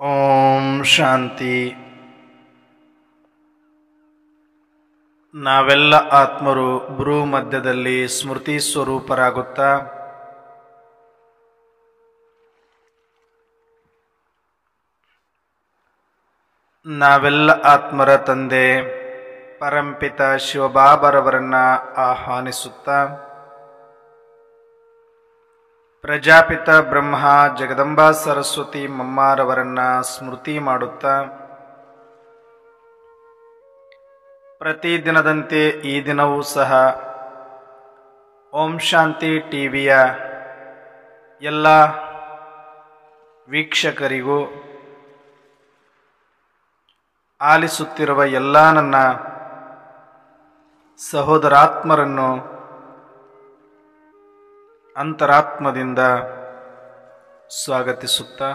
ಓಂ ಶಾಂತಿ ನಾವೆಲ್ಲ ಆತ್ಮರು ಭ್ರೂ ಮಧ್ಯದಲ್ಲಿ ಸ್ಮೃತಿ ಸ್ವರೂಪರಾಗುತ್ತಾ ನಾವೆಲ್ಲ ಆತ್ಮರ ತಂದೆ ಪರಂಪಿತ ಶಿವಬಾಬರವರನ್ನ ಆಹ್ವಾನಿಸುತ್ತಾ ಪ್ರಜಾಪಿತ ಬ್ರಹ್ಮ ಜಗದಂಬಾ ಸರಸ್ವತಿ ಮಮ್ಮಾರವರನ್ನ ಸ್ಮೃತಿ ಮಾಡುತ್ತಾ ಪ್ರತಿದಿನದಂತೆ ಈ ದಿನವೂ ಸಹ ಓಂ ಶಾಂತಿ ಟಿವಿಯ ಎಲ್ಲ ವೀಕ್ಷಕರಿಗೂ ಆಲಿಸುತ್ತಿರುವ ಎಲ್ಲ ನನ್ನ ಸಹೋದರಾತ್ಮರನ್ನು ಅಂತರಾತ್ಮದಿಂದ ಸ್ವಾಗತಿಸುತ್ತಾ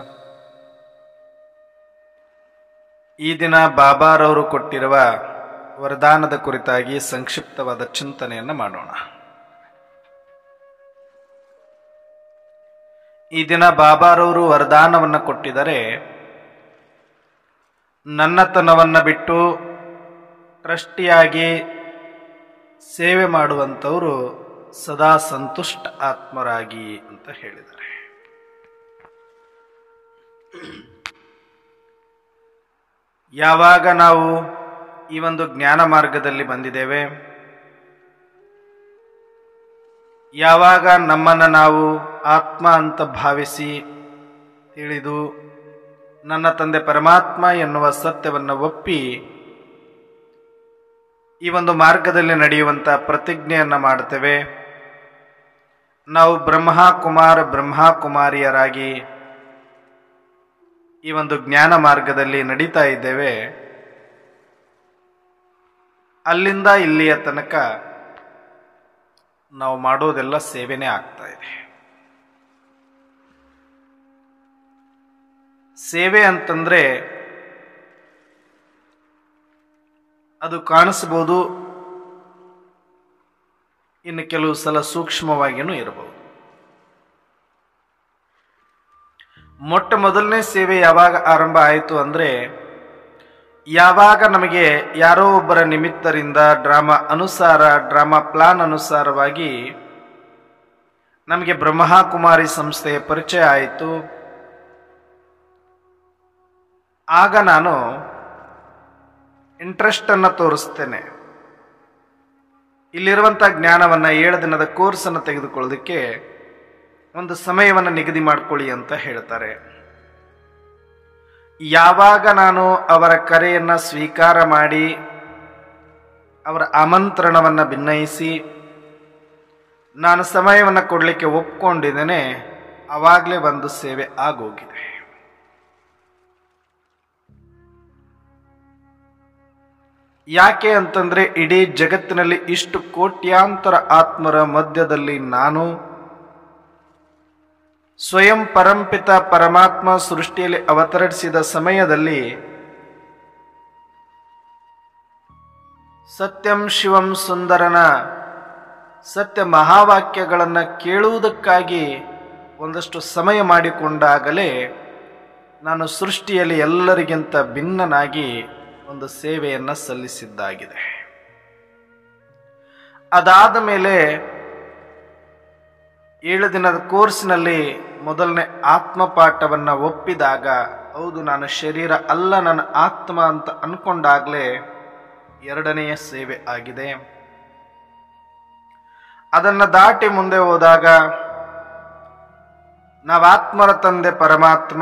ಈ ದಿನ ಬಾಬಾರವರು ಕೊಟ್ಟಿರುವ ವರದಾನದ ಕುರಿತಾಗಿ ಸಂಕ್ಷಿಪ್ತವಾದ ಚಿಂತನೆಯನ್ನು ಮಾಡೋಣ ಈ ದಿನ ಬಾಬಾರವರು ವರದಾನವನ್ನು ಕೊಟ್ಟಿದ್ದಾರೆ ನನ್ನತನವನ್ನು ಬಿಟ್ಟು ಟ್ರಸ್ಟಿಯಾಗಿ ಸೇವೆ ಮಾಡುವಂಥವರು ಸದಾ ಸಂತುಷ್ಟ ಆತ್ಮರಾಗಿ ಅಂತ ಹೇಳಿದ್ದಾರೆ ಯಾವಾಗ ನಾವು ಈ ಒಂದು ಜ್ಞಾನ ಮಾರ್ಗದಲ್ಲಿ ಬಂದಿದ್ದೇವೆ ಯಾವಾಗ ನಮ್ಮನ್ನು ನಾವು ಆತ್ಮ ಅಂತ ಭಾವಿಸಿ ತಿಳಿದು ನನ್ನ ತಂದೆ ಪರಮಾತ್ಮ ಎನ್ನುವ ಸತ್ಯವನ್ನು ಒಪ್ಪಿ ಈ ಒಂದು ಮಾರ್ಗದಲ್ಲಿ ನಡೆಯುವಂಥ ಪ್ರತಿಜ್ಞೆಯನ್ನು ಮಾಡ್ತೇವೆ ನಾವು ಬ್ರಹ್ಮ ಕುಮಾರ ಬ್ರಹ್ಮ ಕುಮಾರಿಯರಾಗಿ ಈ ಒಂದು ಜ್ಞಾನ ಮಾರ್ಗದಲ್ಲಿ ನಡೀತಾ ಇದ್ದೇವೆ ಅಲ್ಲಿಂದ ಇಲ್ಲಿಯ ತನಕ ನಾವು ಮಾಡೋದೆಲ್ಲ ಸೇವೆನೇ ಆಗ್ತಾ ಇದೆ ಸೇವೆ ಅಂತಂದ್ರೆ ಅದು ಕಾಣಿಸ್ಬೋದು ಇನ್ನು ಕೆಲವು ಸಲ ಸೂಕ್ಷ್ಮವಾಗಿಯೂ ಇರಬಹುದು ಮೊಟ್ಟ ಮೊದಲನೇ ಸೇವೆ ಯಾವಾಗ ಆರಂಭ ಆಯಿತು ಅಂದರೆ ಯಾವಾಗ ನಮಗೆ ಯಾರೋ ಒಬ್ಬರ ನಿಮಿತ್ತರಿಂದ ಡ್ರಾಮಾ ಅನುಸಾರ ಡ್ರಾಮಾ ಪ್ಲಾನ್ ಅನುಸಾರವಾಗಿ ನಮಗೆ ಬ್ರಹ್ಮಕುಮಾರಿ ಸಂಸ್ಥೆಯ ಪರಿಚಯ ಆಯಿತು ಆಗ ನಾನು ಇಂಟ್ರೆಸ್ಟನ್ನು ತೋರಿಸ್ತೇನೆ ಇಲ್ಲಿರುವಂಥ ಜ್ಞಾನವನ್ನು ಏಳು ದಿನದ ಕೋರ್ಸನ್ನು ತೆಗೆದುಕೊಳ್ಳೋದಕ್ಕೆ ಒಂದು ಸಮಯವನ್ನು ನಿಗದಿ ಮಾಡಿಕೊಳ್ಳಿ ಅಂತ ಹೇಳ್ತಾರೆ ಯಾವಾಗ ನಾನು ಅವರ ಕರೆಯನ್ನು ಸ್ವೀಕಾರ ಮಾಡಿ ಅವರ ಆಮಂತ್ರಣವನ್ನು ಭಿನ್ನಯಿಸಿ ನಾನು ಸಮಯವನ್ನು ಕೊಡಲಿಕ್ಕೆ ಒಪ್ಕೊಂಡಿದ್ದೇನೆ ಆವಾಗಲೇ ಒಂದು ಸೇವೆ ಆಗೋಗಿದೆ ಯಾಕೆ ಅಂತಂದ್ರೆ ಇಡೀ ಜಗತ್ತಿನಲ್ಲಿ ಇಷ್ಟು ಕೋಟ್ಯಾಂತರ ಆತ್ಮರ ಮಧ್ಯದಲ್ಲಿ ನಾನು ಸ್ವಯಂ ಪರಂಪಿತ ಪರಮಾತ್ಮ ಸೃಷ್ಟಿಯಲ್ಲಿ ಅವತರಿಸಿದ ಸಮಯದಲ್ಲಿ ಸತ್ಯಂ ಶಿವಂ ಸುಂದರನ ಸತ್ಯ ಮಹಾವಾಕ್ಯಗಳನ್ನು ಕೇಳುವುದಕ್ಕಾಗಿ ಒಂದಷ್ಟು ಸಮಯ ಮಾಡಿಕೊಂಡಾಗಲೇ ನಾನು ಸೃಷ್ಟಿಯಲ್ಲಿ ಎಲ್ಲರಿಗಿಂತ ಭಿನ್ನನಾಗಿ ಒಂದು ಸೇವೆಯನ್ನು ಸಲ್ಲಿಸಿದ್ದಾಗಿದೆ ಅದಾದ ಮೇಲೆ ಏಳು ದಿನದ ಕೋರ್ಸ್ನಲ್ಲಿ ಮೊದಲನೇ ಆತ್ಮಪಾಠವನ್ನು ಒಪ್ಪಿದಾಗ ಹೌದು ನಾನು ಶರೀರ ಅಲ್ಲ ನನ್ನ ಆತ್ಮ ಅಂತ ಅನ್ಕೊಂಡಾಗಲೇ ಎರಡನೆಯ ಸೇವೆ ಆಗಿದೆ ಅದನ್ನು ದಾಟಿ ಮುಂದೆ ಹೋದಾಗ ನಾವಾತ್ಮರ ತಂದೆ ಪರಮಾತ್ಮ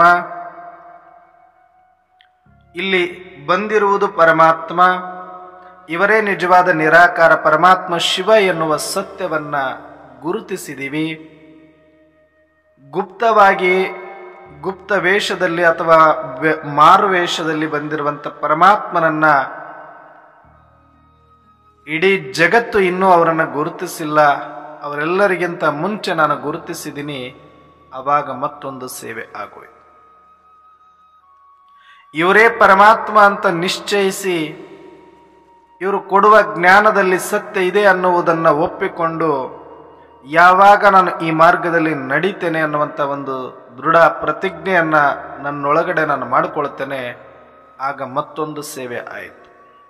ಇಲ್ಲಿ ಬಂದಿರುವುದು ಪರಮಾತ್ಮ ಇವರೇ ನಿಜವಾದ ನಿರಾಕಾರ ಪರಮಾತ್ಮ ಶಿವ ಎನ್ನುವ ಸತ್ಯವನ್ನ ಗುರುತಿಸಿದೀವಿ ಗುಪ್ತವಾಗಿ ಗುಪ್ತ ವೇಷದಲ್ಲಿ ಅಥವಾ ಮಾರು ವೇಷದಲ್ಲಿ ಬಂದಿರುವಂಥ ಪರಮಾತ್ಮನನ್ನ ಇಡೀ ಜಗತ್ತು ಇನ್ನೂ ಅವರನ್ನು ಗುರುತಿಸಿಲ್ಲ ಅವರೆಲ್ಲರಿಗಿಂತ ಮುಂಚೆ ನಾನು ಗುರುತಿಸಿದ್ದೀನಿ ಆವಾಗ ಮತ್ತೊಂದು ಸೇವೆ ಆಗೋಯ್ತು ಇವರೇ ಪರಮಾತ್ಮ ಅಂತ ನಿಶ್ಚಯಿಸಿ ಇವರು ಕೊಡುವ ಜ್ಞಾನದಲ್ಲಿ ಸತ್ಯ ಇದೆ ಅನ್ನುವುದನ್ನು ಒಪ್ಪಿಕೊಂಡು ಯಾವಾಗ ನಾನು ಈ ಮಾರ್ಗದಲ್ಲಿ ನಡೀತೇನೆ ಅನ್ನುವಂಥ ಒಂದು ದೃಢ ಪ್ರತಿಜ್ಞೆಯನ್ನು ನನ್ನೊಳಗಡೆ ನಾನು ಮಾಡಿಕೊಳ್ತೇನೆ ಆಗ ಮತ್ತೊಂದು ಸೇವೆ ಆಯಿತು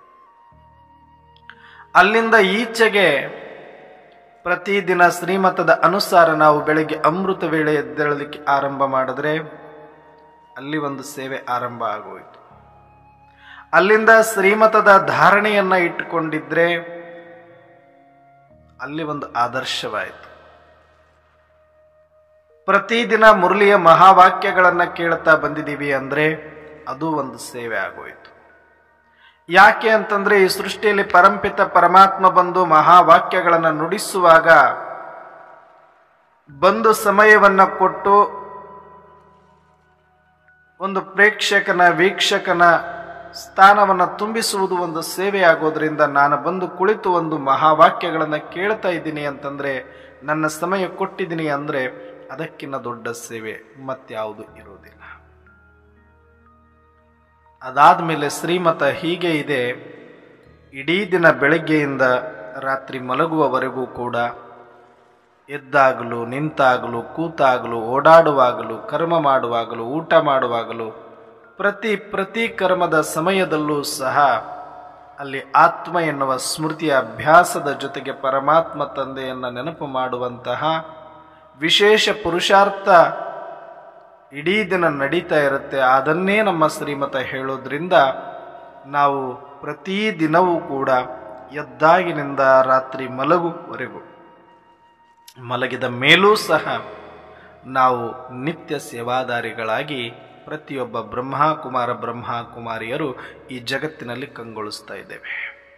ಅಲ್ಲಿಂದ ಈಚೆಗೆ ಪ್ರತಿದಿನ ಶ್ರೀಮತದ ಅನುಸಾರ ನಾವು ಬೆಳಗ್ಗೆ ಅಮೃತ ವೇಳೆ ಎದ್ದೇಳಲಿಕ್ಕೆ ಆರಂಭ ಮಾಡಿದ್ರೆ ಅಲ್ಲಿ ಒಂದು ಸೇವೆ ಆರಂಭ ಆಗೋಯಿತು ಅಲ್ಲಿಂದ ಶ್ರೀಮತದ ಧಾರಣೆಯನ್ನ ಇಟ್ಟುಕೊಂಡಿದ್ರೆ ಅಲ್ಲಿ ಒಂದು ಆದರ್ಶವಾಯಿತು ಪ್ರತಿದಿನ ಮುರಳಿಯ ಮಹಾವಾಕ್ಯಗಳನ್ನ ಕೇಳ್ತಾ ಬಂದಿದ್ದೀವಿ ಅಂದ್ರೆ ಅದು ಒಂದು ಸೇವೆ ಆಗೋಯಿತು ಯಾಕೆ ಅಂತಂದ್ರೆ ಈ ಸೃಷ್ಟಿಯಲ್ಲಿ ಪರಂಪಿತ ಪರಮಾತ್ಮ ಬಂದು ಮಹಾವಾಕ್ಯಗಳನ್ನು ನುಡಿಸುವಾಗ ಬಂದು ಸಮಯವನ್ನ ಕೊಟ್ಟು ಒಂದು ಪ್ರೇಕ್ಷಕನ ವೀಕ್ಷಕನ ಸ್ಥಾನವನ್ನು ತುಂಬಿಸುವುದು ಒಂದು ಸೇವೆ ಆಗೋದ್ರಿಂದ ನಾನು ಬಂದು ಕುಳಿತು ಒಂದು ಮಹಾವಾಕ್ಯಗಳನ್ನು ಕೇಳ್ತಾ ಇದ್ದೀನಿ ಅಂತಂದ್ರೆ ನನ್ನ ಸಮಯ ಕೊಟ್ಟಿದ್ದೀನಿ ಅಂದ್ರೆ ಅದಕ್ಕಿಂತ ದೊಡ್ಡ ಸೇವೆ ಮತ್ಯಾವುದು ಇರುವುದಿಲ್ಲ ಅದಾದ್ಮೇಲೆ ಶ್ರೀಮತ ಹೀಗೆ ಇದೆ ಇಡೀ ದಿನ ಬೆಳಗ್ಗೆಯಿಂದ ರಾತ್ರಿ ಮಲಗುವವರೆಗೂ ಕೂಡ ಎದ್ದಾಗಲು ನಿಂತಾಗಲು ಕೂತಾಗಲು ಓಡಾಡುವಾಗಲು ಕರ್ಮ ಮಾಡುವಾಗಲು ಊಟ ಮಾಡುವಾಗಲು ಪ್ರತಿ ಪ್ರತಿ ಕರ್ಮದ ಸಮಯದಲ್ಲೂ ಸಹ ಅಲ್ಲಿ ಆತ್ಮ ಎನ್ನುವ ಸ್ಮೃತಿಯ ಅಭ್ಯಾಸದ ಜೊತೆಗೆ ಪರಮಾತ್ಮ ತಂದೆಯನ್ನು ನೆನಪು ಮಾಡುವಂತಹ ವಿಶೇಷ ಪುರುಷಾರ್ಥ ಇಡೀ ದಿನ ನಡೀತಾ ಇರುತ್ತೆ ಅದನ್ನೇ ನಮ್ಮ ಶ್ರೀಮತ ಹೇಳೋದ್ರಿಂದ ನಾವು ಪ್ರತಿ ದಿನವೂ ಕೂಡ ಎದ್ದಾಗಿನಿಂದ ರಾತ್ರಿ ಮಲಗುವರೆಗೂ ಮಲಗಿದ ಮೇಲೂ ಸಹ ನಾವು ನಿತ್ಯ ಸೇವಾದಾರಿಗಳಾಗಿ ಪ್ರತಿಯೊಬ್ಬ ಬ್ರಹ್ಮಕುಮಾರ ಬ್ರಹ್ಮಕುಮಾರಿಯರು ಈ ಜಗತ್ತಿನಲ್ಲಿ ಕಂಗೊಳಿಸ್ತಾ ಇದ್ದೇವೆ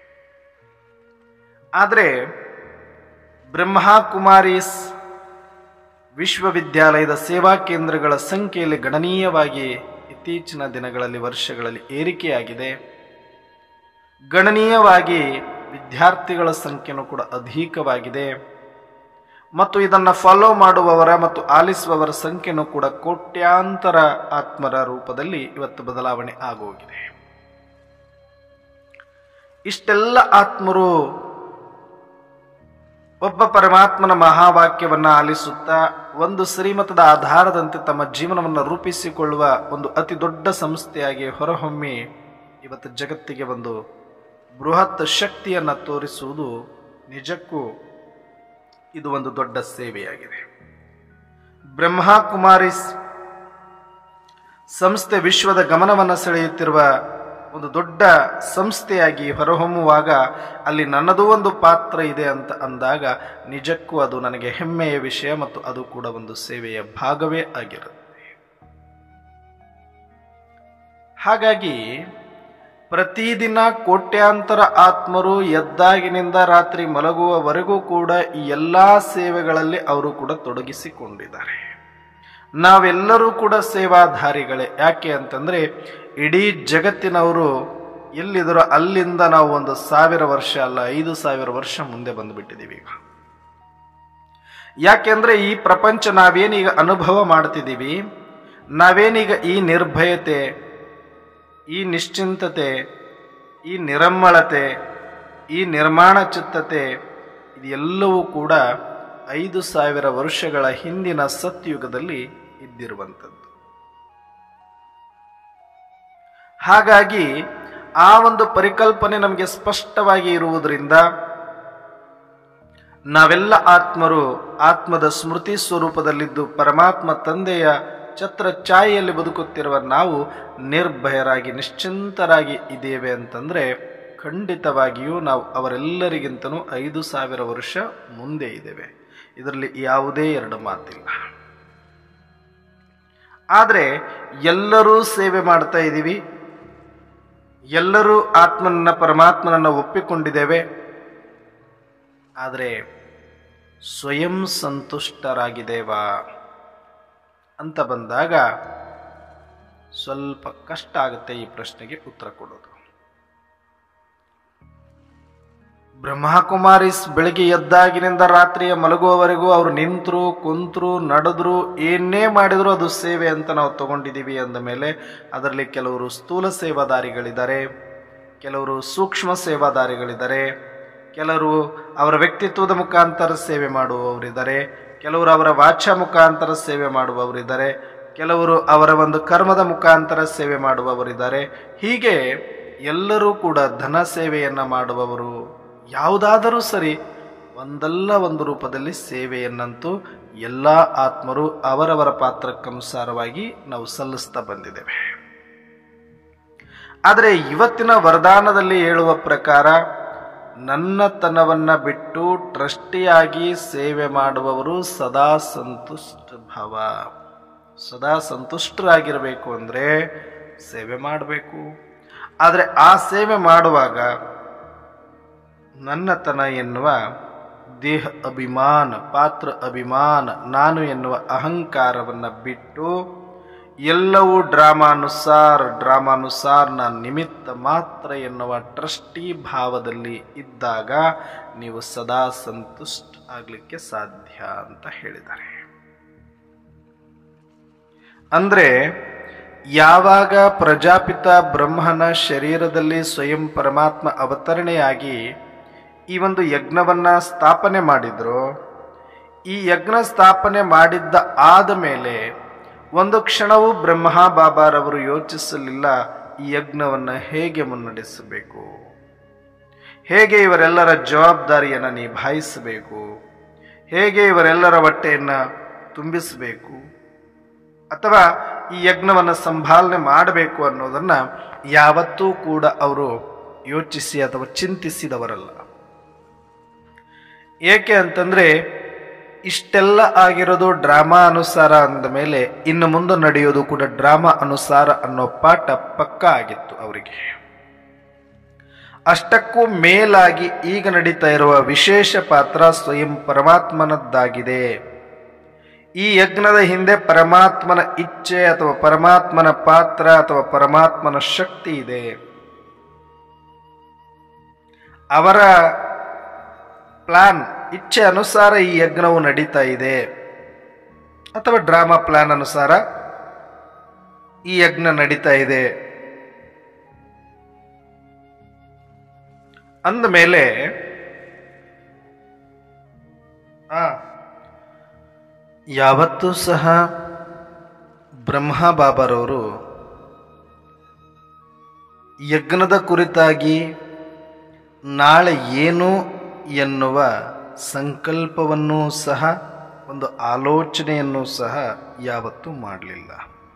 ಆದರೆ ಬ್ರಹ್ಮಕುಮಾರೀಸ್ ವಿಶ್ವವಿದ್ಯಾಲಯದ ಸೇವಾ ಕೇಂದ್ರಗಳ ಸಂಖ್ಯೆಯಲ್ಲಿ ಗಣನೀಯವಾಗಿ ಇತ್ತೀಚಿನ ದಿನಗಳಲ್ಲಿ ವರ್ಷಗಳಲ್ಲಿ ಏರಿಕೆಯಾಗಿದೆ ಗಣನೀಯವಾಗಿ ವಿದ್ಯಾರ್ಥಿಗಳ ಸಂಖ್ಯೆನೂ ಕೂಡ ಅಧಿಕವಾಗಿದೆ ಮತ್ತು ಇದನ್ನು ಫಾಲೋ ಮಾಡುವವರ ಮತ್ತು ಆಲಿಸುವವರ ಸಂಖ್ಯೆನೂ ಕೂಡ ಕೋಟ್ಯಾಂತರ ಆತ್ಮರ ರೂಪದಲ್ಲಿ ಇವತ್ತು ಬದಲಾವಣೆ ಆಗೋಗಿದೆ ಇಷ್ಟೆಲ್ಲ ಆತ್ಮರು ಒಬ್ಬ ಪರಮಾತ್ಮನ ಮಹಾವಾಕ್ಯವನ್ನ ಆಲಿಸುತ್ತಾ ಒಂದು ಶ್ರೀಮತದ ಆಧಾರದಂತೆ ತಮ್ಮ ಜೀವನವನ್ನು ರೂಪಿಸಿಕೊಳ್ಳುವ ಒಂದು ಅತಿ ದೊಡ್ಡ ಸಂಸ್ಥೆಯಾಗಿ ಹೊರಹೊಮ್ಮಿ ಇವತ್ತು ಜಗತ್ತಿಗೆ ಒಂದು ಬೃಹತ್ ಶಕ್ತಿಯನ್ನು ತೋರಿಸುವುದು ನಿಜಕ್ಕೂ ಇದು ಒಂದು ದೊಡ್ಡ ಸೇವೆಯಾಗಿದೆ ಬ್ರಹ್ಮಕುಮಾರಿಸ್ ಸಂಸ್ಥೆ ವಿಶ್ವದ ಗಮನವನ್ನು ಸೆಳೆಯುತ್ತಿರುವ ಒಂದು ದೊಡ್ಡ ಸಂಸ್ಥೆಯಾಗಿ ಹೊರಹೊಮ್ಮುವಾಗ ಅಲ್ಲಿ ನನ್ನದೂ ಒಂದು ಪಾತ್ರ ಇದೆ ಅಂತ ಅಂದಾಗ ನಿಜಕ್ಕೂ ಅದು ನನಗೆ ಹೆಮ್ಮೆಯ ವಿಷಯ ಮತ್ತು ಅದು ಕೂಡ ಒಂದು ಸೇವೆಯ ಭಾಗವೇ ಆಗಿರುತ್ತೆ ಹಾಗಾಗಿ ಪ್ರತಿದಿನ ಕೋಟ್ಯಾಂತರ ಆತ್ಮರು ಎದ್ದಾಗಿನಿಂದ ರಾತ್ರಿ ಮಲಗುವವರೆಗೂ ಕೂಡ ಈ ಎಲ್ಲಾ ಸೇವೆಗಳಲ್ಲಿ ಅವರು ಕೂಡ ತೊಡಗಿಸಿಕೊಂಡಿದ್ದಾರೆ ನಾವೆಲ್ಲರೂ ಕೂಡ ಸೇವಾಧಾರಿಗಳೇ ಯಾಕೆ ಅಂತಂದ್ರೆ ಇಡೀ ಜಗತ್ತಿನವರು ಎಲ್ಲಿದ್ದರೋ ಅಲ್ಲಿಂದ ನಾವು ಒಂದು ಸಾವಿರ ವರ್ಷ ಅಲ್ಲ ಐದು ಸಾವಿರ ವರ್ಷ ಮುಂದೆ ಬಂದುಬಿಟ್ಟಿದ್ದೀವಿ ಈಗ ಯಾಕೆಂದ್ರೆ ಈ ಪ್ರಪಂಚ ನಾವೇನೀಗ ಅನುಭವ ಮಾಡ್ತಿದ್ದೀವಿ ನಾವೇನೀಗ ಈ ನಿರ್ಭಯತೆ ಈ ನಿಶ್ಚಿಂತತೆ ಈ ನಿರಮ್ಮಳತೆ ಈ ನಿರ್ಮಾಣ ಚಿತ್ತತೆ ಇದೆಲ್ಲವೂ ಕೂಡ ಐದು ಸಾವಿರ ವರ್ಷಗಳ ಹಿಂದಿನ ಸತ್ಯುಗದಲ್ಲಿ ಇದ್ದಿರುವಂಥದ್ದು ಹಾಗಾಗಿ ಆ ಒಂದು ಪರಿಕಲ್ಪನೆ ನಮಗೆ ಸ್ಪಷ್ಟವಾಗಿ ಇರುವುದರಿಂದ ನಾವೆಲ್ಲ ಆತ್ಮರು ಆತ್ಮದ ಸ್ಮೃತಿ ಸ್ವರೂಪದಲ್ಲಿದ್ದು ಪರಮಾತ್ಮ ತಂದೆಯ ಛತ್ರ ಛಾಯೆಯಲ್ಲಿ ಬದುಕುತ್ತಿರುವ ನಾವು ನಿರ್ಭಯರಾಗಿ ನಿಶ್ಚಿಂತರಾಗಿ ಇದ್ದೇವೆ ಅಂತಂದ್ರೆ ಖಂಡಿತವಾಗಿಯೂ ನಾವು ಅವರೆಲ್ಲರಿಗಿಂತನೂ ಐದು ಸಾವಿರ ವರ್ಷ ಮುಂದೆ ಇದ್ದೇವೆ ಇದರಲ್ಲಿ ಯಾವುದೇ ಎರಡು ಮಾತಿಲ್ಲ ಆದರೆ ಎಲ್ಲರೂ ಸೇವೆ ಮಾಡ್ತಾ ಇದ್ದೀವಿ ಎಲ್ಲರೂ ಆತ್ಮನನ್ನ ಪರಮಾತ್ಮನನ್ನ ಒಪ್ಪಿಕೊಂಡಿದ್ದೇವೆ ಆದರೆ ಸ್ವಯಂ ಸಂತುಷ್ಟರಾಗಿದ್ದೇವಾ ಅಂತ ಬಂದಾಗ ಸ್ವಲ್ಪ ಕಷ್ಟ ಆಗುತ್ತೆ ಈ ಪ್ರಶ್ನೆಗೆ ಉತ್ತರ ಕೊಡೋದು ಬ್ರಹ್ಮಕುಮಾರಿಸ್ ಬೆಳಿಗ್ಗೆ ಎದ್ದಾಗಿನಿಂದ ರಾತ್ರಿಯ ಮಲಗುವವರೆಗೂ ಅವರು ನಿಂತರು ಕುಂತರು ನಡೆದ್ರು ಏನೇ ಮಾಡಿದ್ರು ಅದು ಸೇವೆ ಅಂತ ನಾವು ತಗೊಂಡಿದ್ದೀವಿ ಅಂದ ಮೇಲೆ ಅದರಲ್ಲಿ ಕೆಲವರು ಸ್ಥೂಲ ಸೇವಾದಾರಿಗಳಿದ್ದಾರೆ ಕೆಲವರು ಸೂಕ್ಷ್ಮ ಸೇವಾದಾರಿಗಳಿದ್ದಾರೆ ಕೆಲವರು ಅವರ ವ್ಯಕ್ತಿತ್ವದ ಮುಖಾಂತರ ಸೇವೆ ಮಾಡುವವರಿದ್ದಾರೆ ಕೆಲವರು ಅವರ ವಾಚ ಮುಖಾಂತರ ಸೇವೆ ಮಾಡುವವರಿದ್ದಾರೆ ಕೆಲವರು ಅವರ ಒಂದು ಕರ್ಮದ ಮುಖಾಂತರ ಸೇವೆ ಮಾಡುವವರಿದ್ದಾರೆ ಹೀಗೆ ಎಲ್ಲರೂ ಕೂಡ ಧನ ಸೇವೆಯನ್ನ ಮಾಡುವವರು ಯಾವುದಾದರೂ ಸರಿ ಒಂದಲ್ಲ ಒಂದು ರೂಪದಲ್ಲಿ ಸೇವೆಯನ್ನಂತೂ ಎಲ್ಲ ಆತ್ಮರು ಅವರವರ ಪಾತ್ರಕ್ಕನುಸಾರವಾಗಿ ನಾವು ಸಲ್ಲಿಸ್ತಾ ಬಂದಿದ್ದೇವೆ ಆದರೆ ಇವತ್ತಿನ ವರದಾನದಲ್ಲಿ ಹೇಳುವ ಪ್ರಕಾರ ನನ್ನತನವನ್ನ ಬಿಟ್ಟು ಟ್ರಸ್ಟಿಯಾಗಿ ಸೇವೆ ಮಾಡುವವರು ಸದಾ ಸಂತುಷ್ಟ ಭಾವ ಸದಾ ಸಂತುಷ್ಟರಾಗಿರಬೇಕು ಅಂದರೆ ಸೇವೆ ಮಾಡಬೇಕು ಆದರೆ ಆ ಸೇವೆ ಮಾಡುವಾಗ ನನ್ನತನ ಎನ್ನುವ ದೇಹ ಅಭಿಮಾನ ಪಾತ್ರ ಅಭಿಮಾನ ನಾನು ಎನ್ನುವ ಅಹಂಕಾರವನ್ನು ಬಿಟ್ಟು ಎಲ್ಲವೂ ಡ್ರಾಮಾನುಸಾರ ಡ್ರಾಮಾನುಸಾರ ನಿಮಿತ್ತ ಮಾತ್ರ ಎನ್ನುವ ಟ್ರಸ್ಟಿ ಭಾವದಲ್ಲಿ ಇದ್ದಾಗ ನೀವು ಸದಾ ಸಂತುಷ್ಟ ಆಗಲಿಕ್ಕೆ ಸಾಧ್ಯ ಅಂತ ಹೇಳಿದ್ದಾರೆ ಅಂದ್ರೆ ಯಾವಾಗ ಪ್ರಜಾಪಿತ ಬ್ರಹ್ಮನ ಶರೀರದಲ್ಲಿ ಸ್ವಯಂ ಪರಮಾತ್ಮ ಅವತರಣೆಯಾಗಿ ಈ ಒಂದು ಯಜ್ಞವನ್ನ ಸ್ಥಾಪನೆ ಮಾಡಿದ್ರು ಈ ಯಜ್ಞ ಸ್ಥಾಪನೆ ಮಾಡಿದ್ದ ಆದ ಮೇಲೆ ಒಂದು ಕ್ಷಣವೂ ಬ್ರಹ್ಮ ಬಾಬಾರವರು ಯೋಚಿಸಲಿಲ್ಲ ಈ ಯಜ್ಞವನ್ನು ಹೇಗೆ ಮುನ್ನಡೆಸಬೇಕು ಹೇಗೆ ಇವರೆಲ್ಲರ ಜವಾಬ್ದಾರಿಯನ್ನು ನಿಭಾಯಿಸಬೇಕು ಹೇಗೆ ಇವರೆಲ್ಲರ ಹೊಟ್ಟೆಯನ್ನು ತುಂಬಿಸಬೇಕು ಅಥವಾ ಈ ಯಜ್ಞವನ್ನು ಸಂಭಾಲನೆ ಮಾಡಬೇಕು ಅನ್ನೋದನ್ನ ಯಾವತ್ತೂ ಕೂಡ ಅವರು ಯೋಚಿಸಿ ಅಥವಾ ಚಿಂತಿಸಿದವರಲ್ಲ ಏಕೆ ಅಂತಂದ್ರೆ ಇಷ್ಟೆಲ್ಲ ಆಗಿರೋದು ಡ್ರಾಮಾ ಅನುಸಾರ ಅಂದ ಮೇಲೆ ಇನ್ನು ಮುಂದೆ ನಡೆಯೋದು ಕೂಡ ಡ್ರಾಮಾ ಅನುಸಾರ ಅನ್ನೋ ಪಾಠ ಪಕ್ಕ ಆಗಿತ್ತು ಅವರಿಗೆ ಅಷ್ಟಕ್ಕೂ ಮೇಲಾಗಿ ಈಗ ನಡೀತಾ ಇರುವ ವಿಶೇಷ ಪಾತ್ರ ಸ್ವಯಂ ಪರಮಾತ್ಮನದ್ದಾಗಿದೆ ಈ ಯಜ್ಞದ ಹಿಂದೆ ಪರಮಾತ್ಮನ ಇಚ್ಛೆ ಅಥವಾ ಪರಮಾತ್ಮನ ಪಾತ್ರ ಅಥವಾ ಪರಮಾತ್ಮನ ಶಕ್ತಿ ಇದೆ ಅವರ ಪ್ಲಾನ್ ಇಚ್ಛೆ ಅನುಸಾರ ಈ ಯಜ್ಞವು ನಡೀತಾ ಇದೆ ಅಥವಾ ಡ್ರಾಮಾ ಪ್ಲಾನ್ ಅನುಸಾರ ಈ ಯಜ್ಞ ನಡೀತಾ ಇದೆ ಅಂದ ಮೇಲೆ ಆ ಯಾವತ್ತೂ ಸಹ ಬ್ರಹ್ಮ ಬಾಬರವರು ಯಜ್ಞದ ಕುರಿತಾಗಿ ನಾಳೆ ಏನು ಎನ್ನುವ ಸಂಕಲ್ಪವನ್ನೂ ಸಹ ಒಂದು ಆಲೋಚನೆಯನ್ನು ಸಹ ಯಾವತ್ತೂ ಮಾಡಲಿಲ್ಲ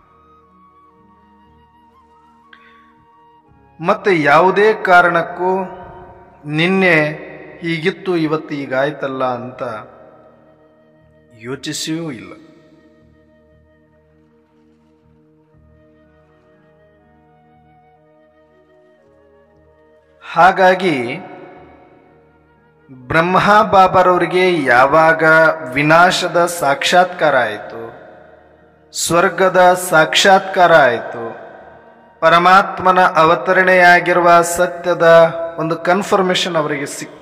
ಮತ್ತೆ ಯಾವುದೇ ಕಾರಣಕ್ಕೂ ನಿನ್ನೆ ಹೀಗಿತ್ತು ಇವತ್ತು ಹೀಗಾಯ್ತಲ್ಲ ಅಂತ ಯೋಚಿಸಿಯೂ ಇಲ್ಲ ಹಾಗಾಗಿ ಬ್ರಹ್ಮ ಬಾಬರವರಿಗೆ ಯಾವಾಗ ವಿನಾಶದ ಸಾಕ್ಷಾತ್ಕಾರ ಆಯಿತು ಸ್ವರ್ಗದ ಸಾಕ್ಷಾತ್ಕಾರ ಆಯಿತು ಪರಮಾತ್ಮನ ಅವತರಣೆಯಾಗಿರುವ ಸತ್ಯದ ಒಂದು ಕನ್ಫರ್ಮೇಷನ್ ಅವರಿಗೆ ಸಿಕ್ತು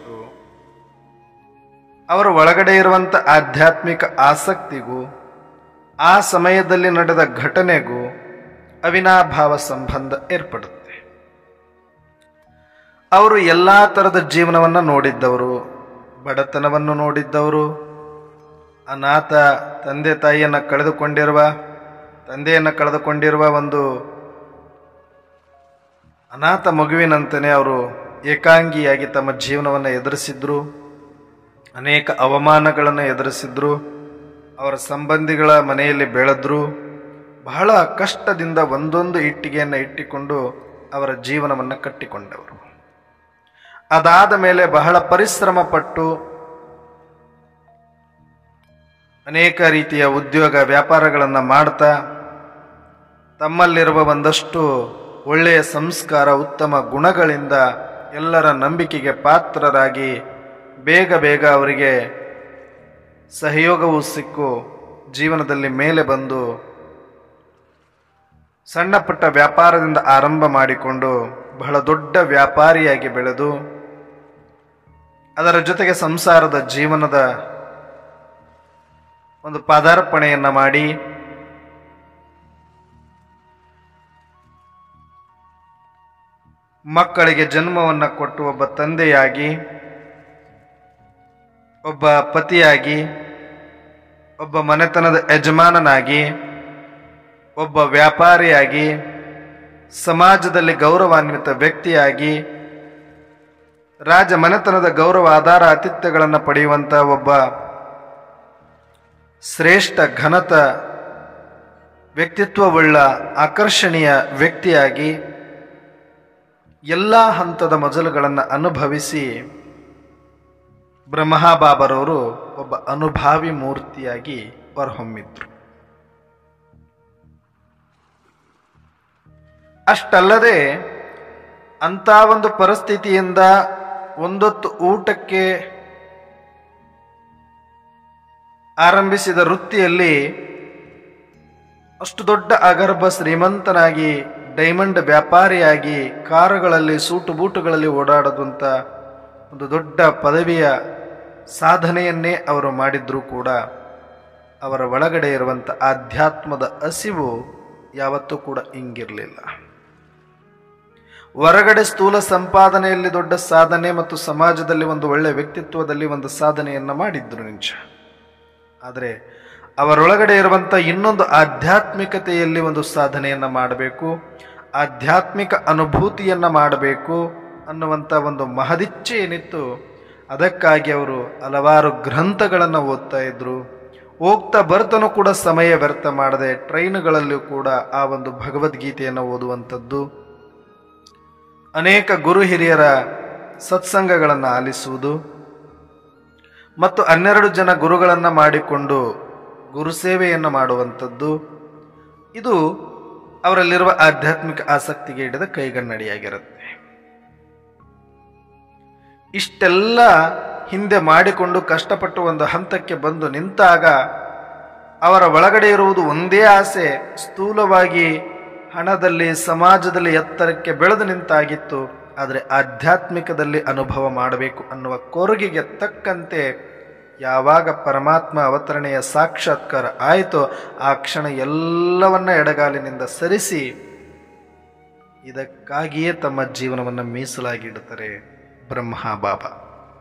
ಅವರ ಒಳಗಡೆ ಇರುವಂಥ ಆಧ್ಯಾತ್ಮಿಕ ಆಸಕ್ತಿಗೂ ಆ ಸಮಯದಲ್ಲಿ ನಡೆದ ಘಟನೆಗೂ ಅವಿನಾಭಾವ ಸಂಬಂಧ ಏರ್ಪಡುತ್ತೆ ಅವರು ಎಲ್ಲ ಥರದ ಜೀವನವನ್ನು ನೋಡಿದ್ದವರು ಬಡತನವನ್ನು ನೋಡಿದ್ದವರು ಅನಾಥ ತಂದೆ ತಾಯಿಯನ್ನು ಕಳೆದುಕೊಂಡಿರುವ ತಂದೆಯನ್ನು ಕಳೆದುಕೊಂಡಿರುವ ಒಂದು ಅನಾಥ ಮಗುವಿನಂತೆಯೇ ಅವರು ಏಕಾಂಗಿಯಾಗಿ ತಮ್ಮ ಜೀವನವನ್ನು ಎದುರಿಸಿದ್ರು ಅನೇಕ ಅವಮಾನಗಳನ್ನು ಎದುರಿಸಿದ್ರು ಅವರ ಸಂಬಂಧಿಗಳ ಮನೆಯಲ್ಲಿ ಬೆಳೆದ್ರು ಬಹಳ ಕಷ್ಟದಿಂದ ಒಂದೊಂದು ಇಟ್ಟಿಗೆಯನ್ನು ಇಟ್ಟಿಕೊಂಡು ಅವರ ಜೀವನವನ್ನು ಕಟ್ಟಿಕೊಂಡವರು ಅದಾದ ಮೇಲೆ ಬಹಳ ಪರಿಶ್ರಮ ಪಟ್ಟು ಅನೇಕ ರೀತಿಯ ಉದ್ಯೋಗ ವ್ಯಾಪಾರಗಳನ್ನು ಮಾಡ್ತಾ ತಮ್ಮಲ್ಲಿರುವ ಒಂದಷ್ಟು ಒಳ್ಳೆಯ ಸಂಸ್ಕಾರ ಉತ್ತಮ ಗುಣಗಳಿಂದ ಎಲ್ಲರ ನಂಬಿಕೆಗೆ ಪಾತ್ರರಾಗಿ ಬೇಗ ಬೇಗ ಅವರಿಗೆ ಸಹಯೋಗವೂ ಸಿಕ್ಕು ಜೀವನದಲ್ಲಿ ಮೇಲೆ ಬಂದು ಸಣ್ಣ ಪುಟ್ಟ ವ್ಯಾಪಾರದಿಂದ ಆರಂಭ ಮಾಡಿಕೊಂಡು ಬಹಳ ದೊಡ್ಡ ವ್ಯಾಪಾರಿಯಾಗಿ ಬೆಳೆದು ಅದರ ಜೊತೆಗೆ ಸಂಸಾರದ ಜೀವನದ ಒಂದು ಪಾದಾರ್ಪಣೆಯನ್ನ ಮಾಡಿ ಮಕ್ಕಳಿಗೆ ಜನ್ಮವನ್ನು ಕೊಟ್ಟು ಒಬ್ಬ ತಂದೆಯಾಗಿ ಒಬ್ಬ ಪತಿಯಾಗಿ ಒಬ್ಬ ಮನೆತನದ ಯಜಮಾನನಾಗಿ ಒಬ್ಬ ವ್ಯಾಪಾರಿಯಾಗಿ ಸಮಾಜದಲ್ಲಿ ಗೌರವಾನ್ವಿತ ವ್ಯಕ್ತಿಯಾಗಿ ರಾಜ ಮನೆತನದ ಗೌರವ ಆಧಾರ ಆತಿಥ್ಯಗಳನ್ನು ಪಡೆಯುವಂಥ ಒಬ್ಬ ಶ್ರೇಷ್ಠ ಘನತ ವ್ಯಕ್ತಿತ್ವವುಳ್ಳ ಆಕರ್ಷಣೀಯ ವ್ಯಕ್ತಿಯಾಗಿ ಎಲ್ಲ ಹಂತದ ಮಜಲುಗಳನ್ನು ಅನುಭವಿಸಿ ಬ್ರಹ್ಮಬಾಬರವರು ಒಬ್ಬ ಅನುಭಾವಿ ಮೂರ್ತಿಯಾಗಿ ಹೊರಹೊಮ್ಮಿದ್ರು ಅಷ್ಟಲ್ಲದೆ ಅಂಥ ಒಂದು ಪರಿಸ್ಥಿತಿಯಿಂದ ಒಂದೊತ್ತು ಊಟಕ್ಕೆ ಆರಂಭಿಸಿದ ವೃತ್ತಿಯಲ್ಲಿ ಅಷ್ಟು ದೊಡ್ಡ ಅಗರ್ಭ ಶ್ರೀಮಂತನಾಗಿ ಡೈಮಂಡ್ ವ್ಯಾಪಾರಿಯಾಗಿ ಕಾರುಗಳಲ್ಲಿ ಸೂಟು ಬೂಟುಗಳಲ್ಲಿ ಓಡಾಡದಂಥ ಒಂದು ದೊಡ್ಡ ಪದವಿಯ ಸಾಧನೆಯನ್ನೇ ಅವರು ಮಾಡಿದ್ರೂ ಕೂಡ ಅವರ ಒಳಗಡೆ ಇರುವಂಥ ಆಧ್ಯಾತ್ಮದ ಹಸಿವು ಯಾವತ್ತೂ ಕೂಡ ಹಿಂಗಿರಲಿಲ್ಲ ಹೊರಗಡೆ ಸ್ಥೂಲ ಸಂಪಾದನೆಯಲ್ಲಿ ದೊಡ್ಡ ಸಾಧನೆ ಮತ್ತು ಸಮಾಜದಲ್ಲಿ ಒಂದು ಒಳ್ಳೆಯ ವ್ಯಕ್ತಿತ್ವದಲ್ಲಿ ಒಂದು ಸಾಧನೆಯನ್ನು ಮಾಡಿದ್ರು ನಿಂಚ ಆದರೆ ಅವರೊಳಗಡೆ ಇರುವಂಥ ಇನ್ನೊಂದು ಆಧ್ಯಾತ್ಮಿಕತೆಯಲ್ಲಿ ಒಂದು ಸಾಧನೆಯನ್ನು ಮಾಡಬೇಕು ಆಧ್ಯಾತ್ಮಿಕ ಅನುಭೂತಿಯನ್ನು ಮಾಡಬೇಕು ಅನ್ನುವಂಥ ಒಂದು ಮಹದಿಚ್ಛೆ ಏನಿತ್ತು ಅದಕ್ಕಾಗಿ ಅವರು ಹಲವಾರು ಗ್ರಂಥಗಳನ್ನು ಓದ್ತಾ ಇದ್ರು ಹೋಗ್ತಾ ಬರ್ತನೂ ಕೂಡ ಸಮಯ ವ್ಯರ್ಥ ಮಾಡದೆ ಟ್ರೈನ್ಗಳಲ್ಲೂ ಕೂಡ ಆ ಒಂದು ಭಗವದ್ಗೀತೆಯನ್ನು ಓದುವಂಥದ್ದು ಅನೇಕ ಗುರು ಹಿರಿಯರ ಸತ್ಸಂಗಗಳನ್ನು ಆಲಿಸುವುದು ಮತ್ತು ಹನ್ನೆರಡು ಜನ ಗುರುಗಳನ್ನು ಮಾಡಿಕೊಂಡು ಗುರುಸೇವೆಯನ್ನು ಮಾಡುವಂಥದ್ದು ಇದು ಅವರಲ್ಲಿರುವ ಆಧ್ಯಾತ್ಮಿಕ ಆಸಕ್ತಿಗೆ ಹಿಡಿದ ಕೈಗನ್ನಡಿಯಾಗಿರುತ್ತೆ ಇಷ್ಟೆಲ್ಲ ಹಿಂದೆ ಮಾಡಿಕೊಂಡು ಕಷ್ಟಪಟ್ಟು ಒಂದು ಹಂತಕ್ಕೆ ಬಂದು ನಿಂತಾಗ ಅವರ ಒಳಗಡೆ ಇರುವುದು ಒಂದೇ ಆಸೆ ಸ್ಥೂಲವಾಗಿ ಹಣದಲ್ಲಿ ಸಮಾಜದಲ್ಲಿ ಎತ್ತರಕ್ಕೆ ಬೆಳೆದು ನಿಂತಾಗಿತ್ತು ಆದರೆ ಆಧ್ಯಾತ್ಮಿಕದಲ್ಲಿ ಅನುಭವ ಮಾಡಬೇಕು ಅನ್ನುವ ಕೊರಗಿಗೆ ತಕ್ಕಂತೆ ಯಾವಾಗ ಪರಮಾತ್ಮ ಅವತರಣೆಯ ಸಾಕ್ಷಾತ್ಕಾರ ಆಯಿತೋ ಆ ಕ್ಷಣ ಎಲ್ಲವನ್ನ ಎಡಗಾಲಿನಿಂದ ಸರಿಸಿ ಇದಕ್ಕಾಗಿಯೇ ತಮ್ಮ ಜೀವನವನ್ನು ಮೀಸಲಾಗಿಡುತ್ತಾರೆ ಬ್ರಹ್ಮ ಬಾಬಾ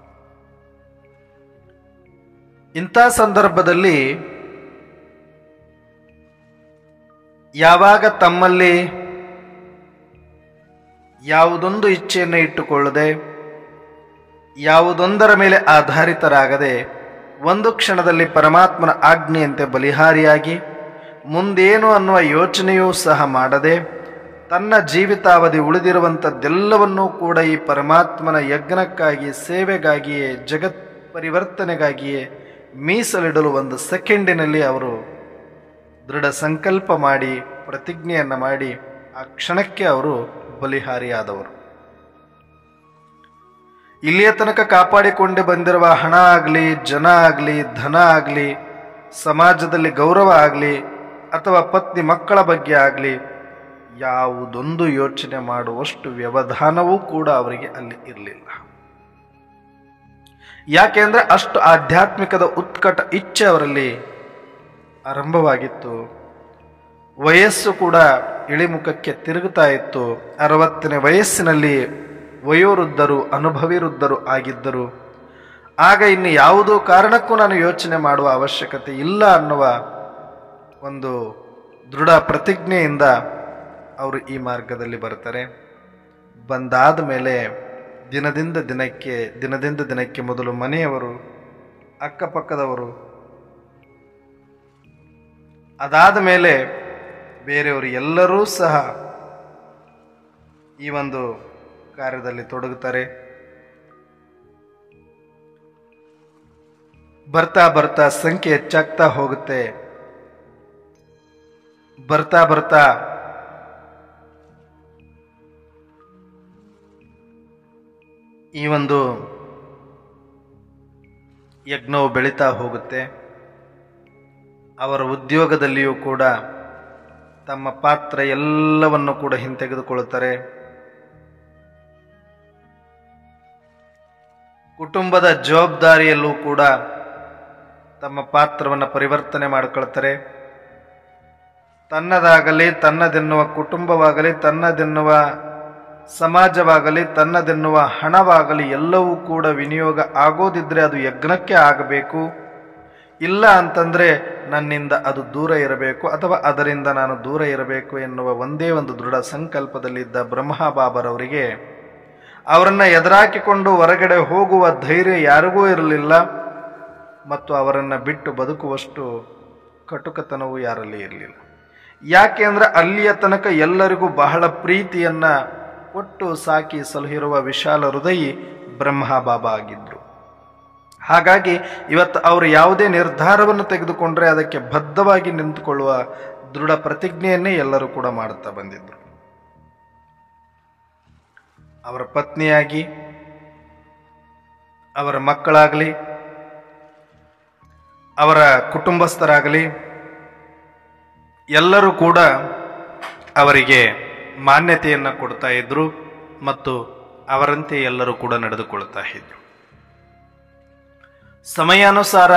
ಇಂಥ ಸಂದರ್ಭದಲ್ಲಿ ಯಾವಾಗ ತಮ್ಮಲ್ಲಿ ಯಾವುದೊಂದು ಇಚ್ಛೆಯನ್ನು ಇಟ್ಟುಕೊಳ್ಳದೆ ಯಾವುದೊಂದರ ಮೇಲೆ ಆಧಾರಿತರಾಗದೆ ಒಂದು ಕ್ಷಣದಲ್ಲಿ ಪರಮಾತ್ಮನ ಆಜ್ಞೆಯಂತೆ ಬಲಿಹಾರಿಯಾಗಿ ಮುಂದೇನು ಅನ್ನುವ ಯೋಚನೆಯೂ ಸಹ ಮಾಡದೆ ತನ್ನ ಜೀವಿತಾವಧಿ ಉಳಿದಿರುವಂಥದ್ದೆಲ್ಲವನ್ನೂ ಕೂಡ ಈ ಪರಮಾತ್ಮನ ಯಜ್ಞಕ್ಕಾಗಿ ಸೇವೆಗಾಗಿಯೇ ಜಗತ್ ಪರಿವರ್ತನೆಗಾಗಿಯೇ ಮೀಸಲಿಡಲು ಒಂದು ಸೆಕೆಂಡಿನಲ್ಲಿ ಅವರು ದೃಢ ಸಂಕಲ್ಪ ಮಾಡಿ ಪ್ರತಿಜ್ಞೆಯನ್ನು ಮಾಡಿ ಆ ಕ್ಷಣಕ್ಕೆ ಅವರು ಬಲಿಹಾರಿಯಾದವರು ಇಲ್ಲಿಯ ತನಕ ಕಾಪಾಡಿಕೊಂಡು ಬಂದಿರುವ ಹಣ ಆಗಲಿ ಜನ ಆಗಲಿ ಧನ ಆಗಲಿ ಸಮಾಜದಲ್ಲಿ ಗೌರವ ಆಗಲಿ ಅಥವಾ ಪತ್ನಿ ಮಕ್ಕಳ ಬಗ್ಗೆ ಆಗಲಿ ಯಾವುದೊಂದು ಯೋಚನೆ ಮಾಡುವಷ್ಟು ವ್ಯವಧಾನವೂ ಕೂಡ ಅವರಿಗೆ ಅಲ್ಲಿ ಇರಲಿಲ್ಲ ಯಾಕೆಂದ್ರೆ ಅಷ್ಟು ಆಧ್ಯಾತ್ಮಿಕದ ಉತ್ಕಟ ಇಚ್ಛೆ ಅವರಲ್ಲಿ ಆರಂಭವಾಗಿತ್ತು ವಯಸ್ಸು ಕೂಡ ಇಳಿಮುಖಕ್ಕೆ ತಿರುಗುತ್ತಾ ಇತ್ತು ಅರವತ್ತನೇ ವಯಸ್ಸಿನಲ್ಲಿ ವಯೋವೃದ್ಧರು ಅನುಭವಿವೃದ್ಧರು ಆಗಿದ್ದರು ಆಗ ಇನ್ನು ಯಾವುದೋ ಕಾರಣಕ್ಕೂ ನಾನು ಯೋಚನೆ ಮಾಡುವ ಅವಶ್ಯಕತೆ ಇಲ್ಲ ಅನ್ನುವ ಒಂದು ದೃಢ ಪ್ರತಿಜ್ಞೆಯಿಂದ ಅವರು ಈ ಮಾರ್ಗದಲ್ಲಿ ಬರ್ತಾರೆ ಬಂದಾದ ಮೇಲೆ ದಿನದಿಂದ ದಿನಕ್ಕೆ ದಿನದಿಂದ ದಿನಕ್ಕೆ ಮೊದಲು ಮನೆಯವರು ಅಕ್ಕಪಕ್ಕದವರು ಅದಾದ ಮೇಲೆ ಬೇರೆಯವರು ಎಲ್ಲರೂ ಸಹ ಈ ಒಂದು ಕಾರ್ಯದಲ್ಲಿ ತೊಡಗುತ್ತಾರೆ ಬರ್ತಾ ಬರ್ತಾ ಸಂಖ್ಯೆ ಹೆಚ್ಚಾಗ್ತಾ ಹೋಗುತ್ತೆ ಬರ್ತಾ ಬರ್ತಾ ಈ ಒಂದು ಯಜ್ಞವು ಬೆಳೀತಾ ಹೋಗುತ್ತೆ ಅವರ ಉದ್ಯೋಗದಲ್ಲಿಯೂ ಕೂಡ ತಮ್ಮ ಪಾತ್ರ ಎಲ್ಲವನ್ನು ಕೂಡ ಹಿಂತೆಗೆದುಕೊಳ್ಳುತ್ತಾರೆ ಕುಟುಂಬದ ಜವಾಬ್ದಾರಿಯಲ್ಲೂ ಕೂಡ ತಮ್ಮ ಪಾತ್ರವನ್ನು ಪರಿವರ್ತನೆ ಮಾಡಿಕೊಳ್ತಾರೆ ತನ್ನದಾಗಲಿ ತನ್ನದೆನ್ನುವ ಕುಟುಂಬವಾಗಲಿ ತನ್ನದೆನ್ನುವ ಸಮಾಜವಾಗಲಿ ತನ್ನದೆನ್ನುವ ಹಣವಾಗಲಿ ಎಲ್ಲವೂ ಕೂಡ ವಿನಿಯೋಗ ಆಗೋದಿದ್ರೆ ಅದು ಯಜ್ಞಕ್ಕೆ ಆಗಬೇಕು ಇಲ್ಲ ಅಂತಂದರೆ ನನ್ನಿಂದ ಅದು ದೂರ ಇರಬೇಕು ಅಥವಾ ಅದರಿಂದ ನಾನು ದೂರ ಇರಬೇಕು ಎನ್ನುವ ಒಂದೇ ಒಂದು ದೃಢ ಸಂಕಲ್ಪದಲ್ಲಿದ್ದ ಬ್ರಹ್ಮಬಾಬರವರಿಗೆ ಅವರನ್ನು ಎದುರಾಕಿಕೊಂಡು ಹೊರಗಡೆ ಹೋಗುವ ಧೈರ್ಯ ಯಾರಿಗೂ ಇರಲಿಲ್ಲ ಮತ್ತು ಅವರನ್ನು ಬಿಟ್ಟು ಬದುಕುವಷ್ಟು ಕಟುಕತನವೂ ಯಾರಲ್ಲಿ ಇರಲಿಲ್ಲ ಯಾಕೆ ಅಂದರೆ ಅಲ್ಲಿಯ ತನಕ ಎಲ್ಲರಿಗೂ ಬಹಳ ಪ್ರೀತಿಯನ್ನ ಕೊಟ್ಟು ಸಾಕಿ ಸಲಹಿರುವ ವಿಶಾಲ ಹೃದಯಿ ಬ್ರಹ್ಮ ಬಾಬಾ ಆಗಿದ್ರು ಹಾಗಾಗಿ ಇವತ್ತು ಅವರು ಯಾವುದೇ ನಿರ್ಧಾರವನ್ನು ತೆಗೆದುಕೊಂಡ್ರೆ ಅದಕ್ಕೆ ಬದ್ಧವಾಗಿ ನಿಂತುಕೊಳ್ಳುವ ದೃಢ ಪ್ರತಿಜ್ಞೆಯನ್ನೇ ಎಲ್ಲರೂ ಕೂಡ ಮಾಡುತ್ತಾ ಬಂದಿದ್ರು ಅವರ ಪತ್ನಿಯಾಗಿ ಅವರ ಮಕ್ಕಳಾಗಲಿ ಅವರ ಕುಟುಂಬಸ್ಥರಾಗಲಿ ಎಲ್ಲರೂ ಕೂಡ ಅವರಿಗೆ ಮಾನ್ಯತೆಯನ್ನು ಕೊಡ್ತಾ ಇದ್ರು ಮತ್ತು ಅವರಂತೆ ಎಲ್ಲರೂ ಕೂಡ ನಡೆದುಕೊಳ್ತಾ ಇದ್ರು ಸಮಯಾನುಸಾರ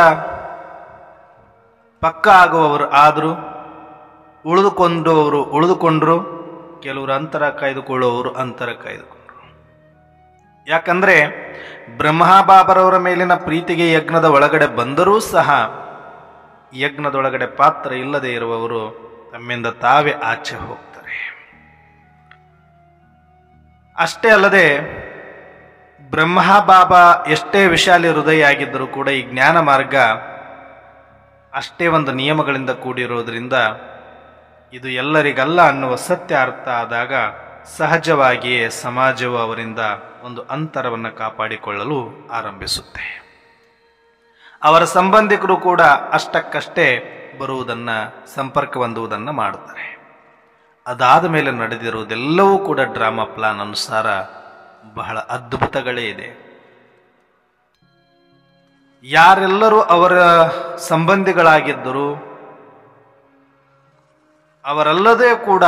ಪಕ್ಕ ಆಗುವವರು ಆದರೂ ಉಳಿದುಕೊಂಡವರು ಉಳಿದುಕೊಂಡ್ರು ಕೆಲವರು ಅಂತರ ಕಾಯ್ದುಕೊಳ್ಳುವವರು ಅಂತರ ಕಾಯ್ದುಕೊಂಡ್ರು ಯಾಕಂದ್ರೆ ಬ್ರಹ್ಮಬಾಬರವರ ಮೇಲಿನ ಪ್ರೀತಿಗೆ ಯಜ್ಞದ ಒಳಗಡೆ ಬಂದರೂ ಸಹ ಯಜ್ಞದೊಳಗಡೆ ಪಾತ್ರ ಇಲ್ಲದೆ ಇರುವವರು ತಮ್ಮಿಂದ ತಾವೇ ಆಚೆ ಹೋಗ್ತಾರೆ ಅಷ್ಟೇ ಅಲ್ಲದೆ ಬ್ರಹ್ಮಬಾಬಾ ಎಷ್ಟೇ ವಿಶಾಲಿ ಹೃದಯ ಆಗಿದ್ದರೂ ಕೂಡ ಈ ಜ್ಞಾನ ಮಾರ್ಗ ಅಷ್ಟೇ ಒಂದು ನಿಯಮಗಳಿಂದ ಕೂಡಿರೋದ್ರಿಂದ ಇದು ಎಲ್ಲರಿಗಲ್ಲ ಅನ್ನುವ ಸತ್ಯ ಅರ್ಥ ಆದಾಗ ಸಹಜವಾಗಿಯೇ ಸಮಾಜವು ಅವರಿಂದ ಒಂದು ಅಂತರವನ್ನು ಕಾಪಾಡಿಕೊಳ್ಳಲು ಆರಂಭಿಸುತ್ತೆ ಅವರ ಸಂಬಂಧಿಕರು ಕೂಡ ಅಷ್ಟಕ್ಕಷ್ಟೇ ಬರುವುದನ್ನ ಸಂಪರ್ಕ ಹೊಂದುವುದನ್ನು ಮಾಡುತ್ತಾರೆ ಅದಾದ ಮೇಲೆ ನಡೆದಿರುವುದೆಲ್ಲವೂ ಕೂಡ ಡ್ರಾಮಾ ಪ್ಲಾನ್ ಅನುಸಾರ ಬಹಳ ಅದ್ಭುತಗಳೇ ಇದೆ ಯಾರೆಲ್ಲರೂ ಅವರ ಸಂಬಂಧಿಗಳಾಗಿದ್ದರು ಅವರಲ್ಲದೇ ಕೂಡ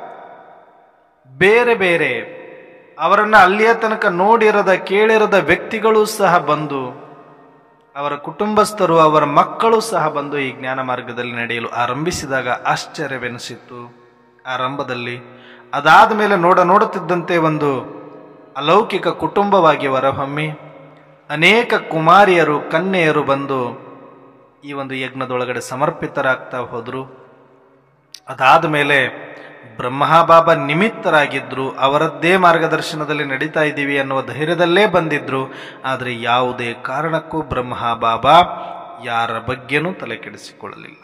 ಬೇರೆ ಬೇರೆ ಅವರನ್ನ ಅಲ್ಲಿಯ ತನಕ ನೋಡಿರದ ಕೇಳಿರದ ವ್ಯಕ್ತಿಗಳು ಸಹ ಬಂದು ಅವರ ಕುಟುಂಬಸ್ಥರು ಅವರ ಮಕ್ಕಳು ಸಹ ಬಂದು ಈ ಜ್ಞಾನ ಮಾರ್ಗದಲ್ಲಿ ನಡೆಯಲು ಆರಂಭಿಸಿದಾಗ ಆಶ್ಚರ್ಯವೆನಿಸಿತ್ತು ಆರಂಭದಲ್ಲಿ ಅದಾದ ಮೇಲೆ ನೋಡ ನೋಡುತ್ತಿದ್ದಂತೆ ಒಂದು ಅಲೌಕಿಕ ಕುಟುಂಬವಾಗಿ ಹೊರಹೊಮ್ಮಿ ಅನೇಕ ಕುಮಾರಿಯರು ಕನ್ಯೆಯರು ಬಂದು ಈ ಒಂದು ಯಜ್ಞದೊಳಗಡೆ ಸಮರ್ಪಿತರಾಗ್ತಾ ಹೋದರು ಅದಾದ ಮೇಲೆ ಬ್ರಹ್ಮಬಾಬಾ ನಿಮಿತ್ತರಾಗಿದ್ರು ಅವರದ್ದೇ ಮಾರ್ಗದರ್ಶನದಲ್ಲಿ ನಡೀತಾ ಇದ್ದೀವಿ ಅನ್ನುವ ಧೈರ್ಯದಲ್ಲೇ ಬಂದಿದ್ರು ಆದರೆ ಯಾವುದೇ ಕಾರಣಕ್ಕೂ ಬ್ರಹ್ಮಬಾಬಾ ಯಾರ ಬಗ್ಗೆನೂ ತಲೆ ಕೆಡಿಸಿಕೊಳ್ಳಲಿಲ್ಲ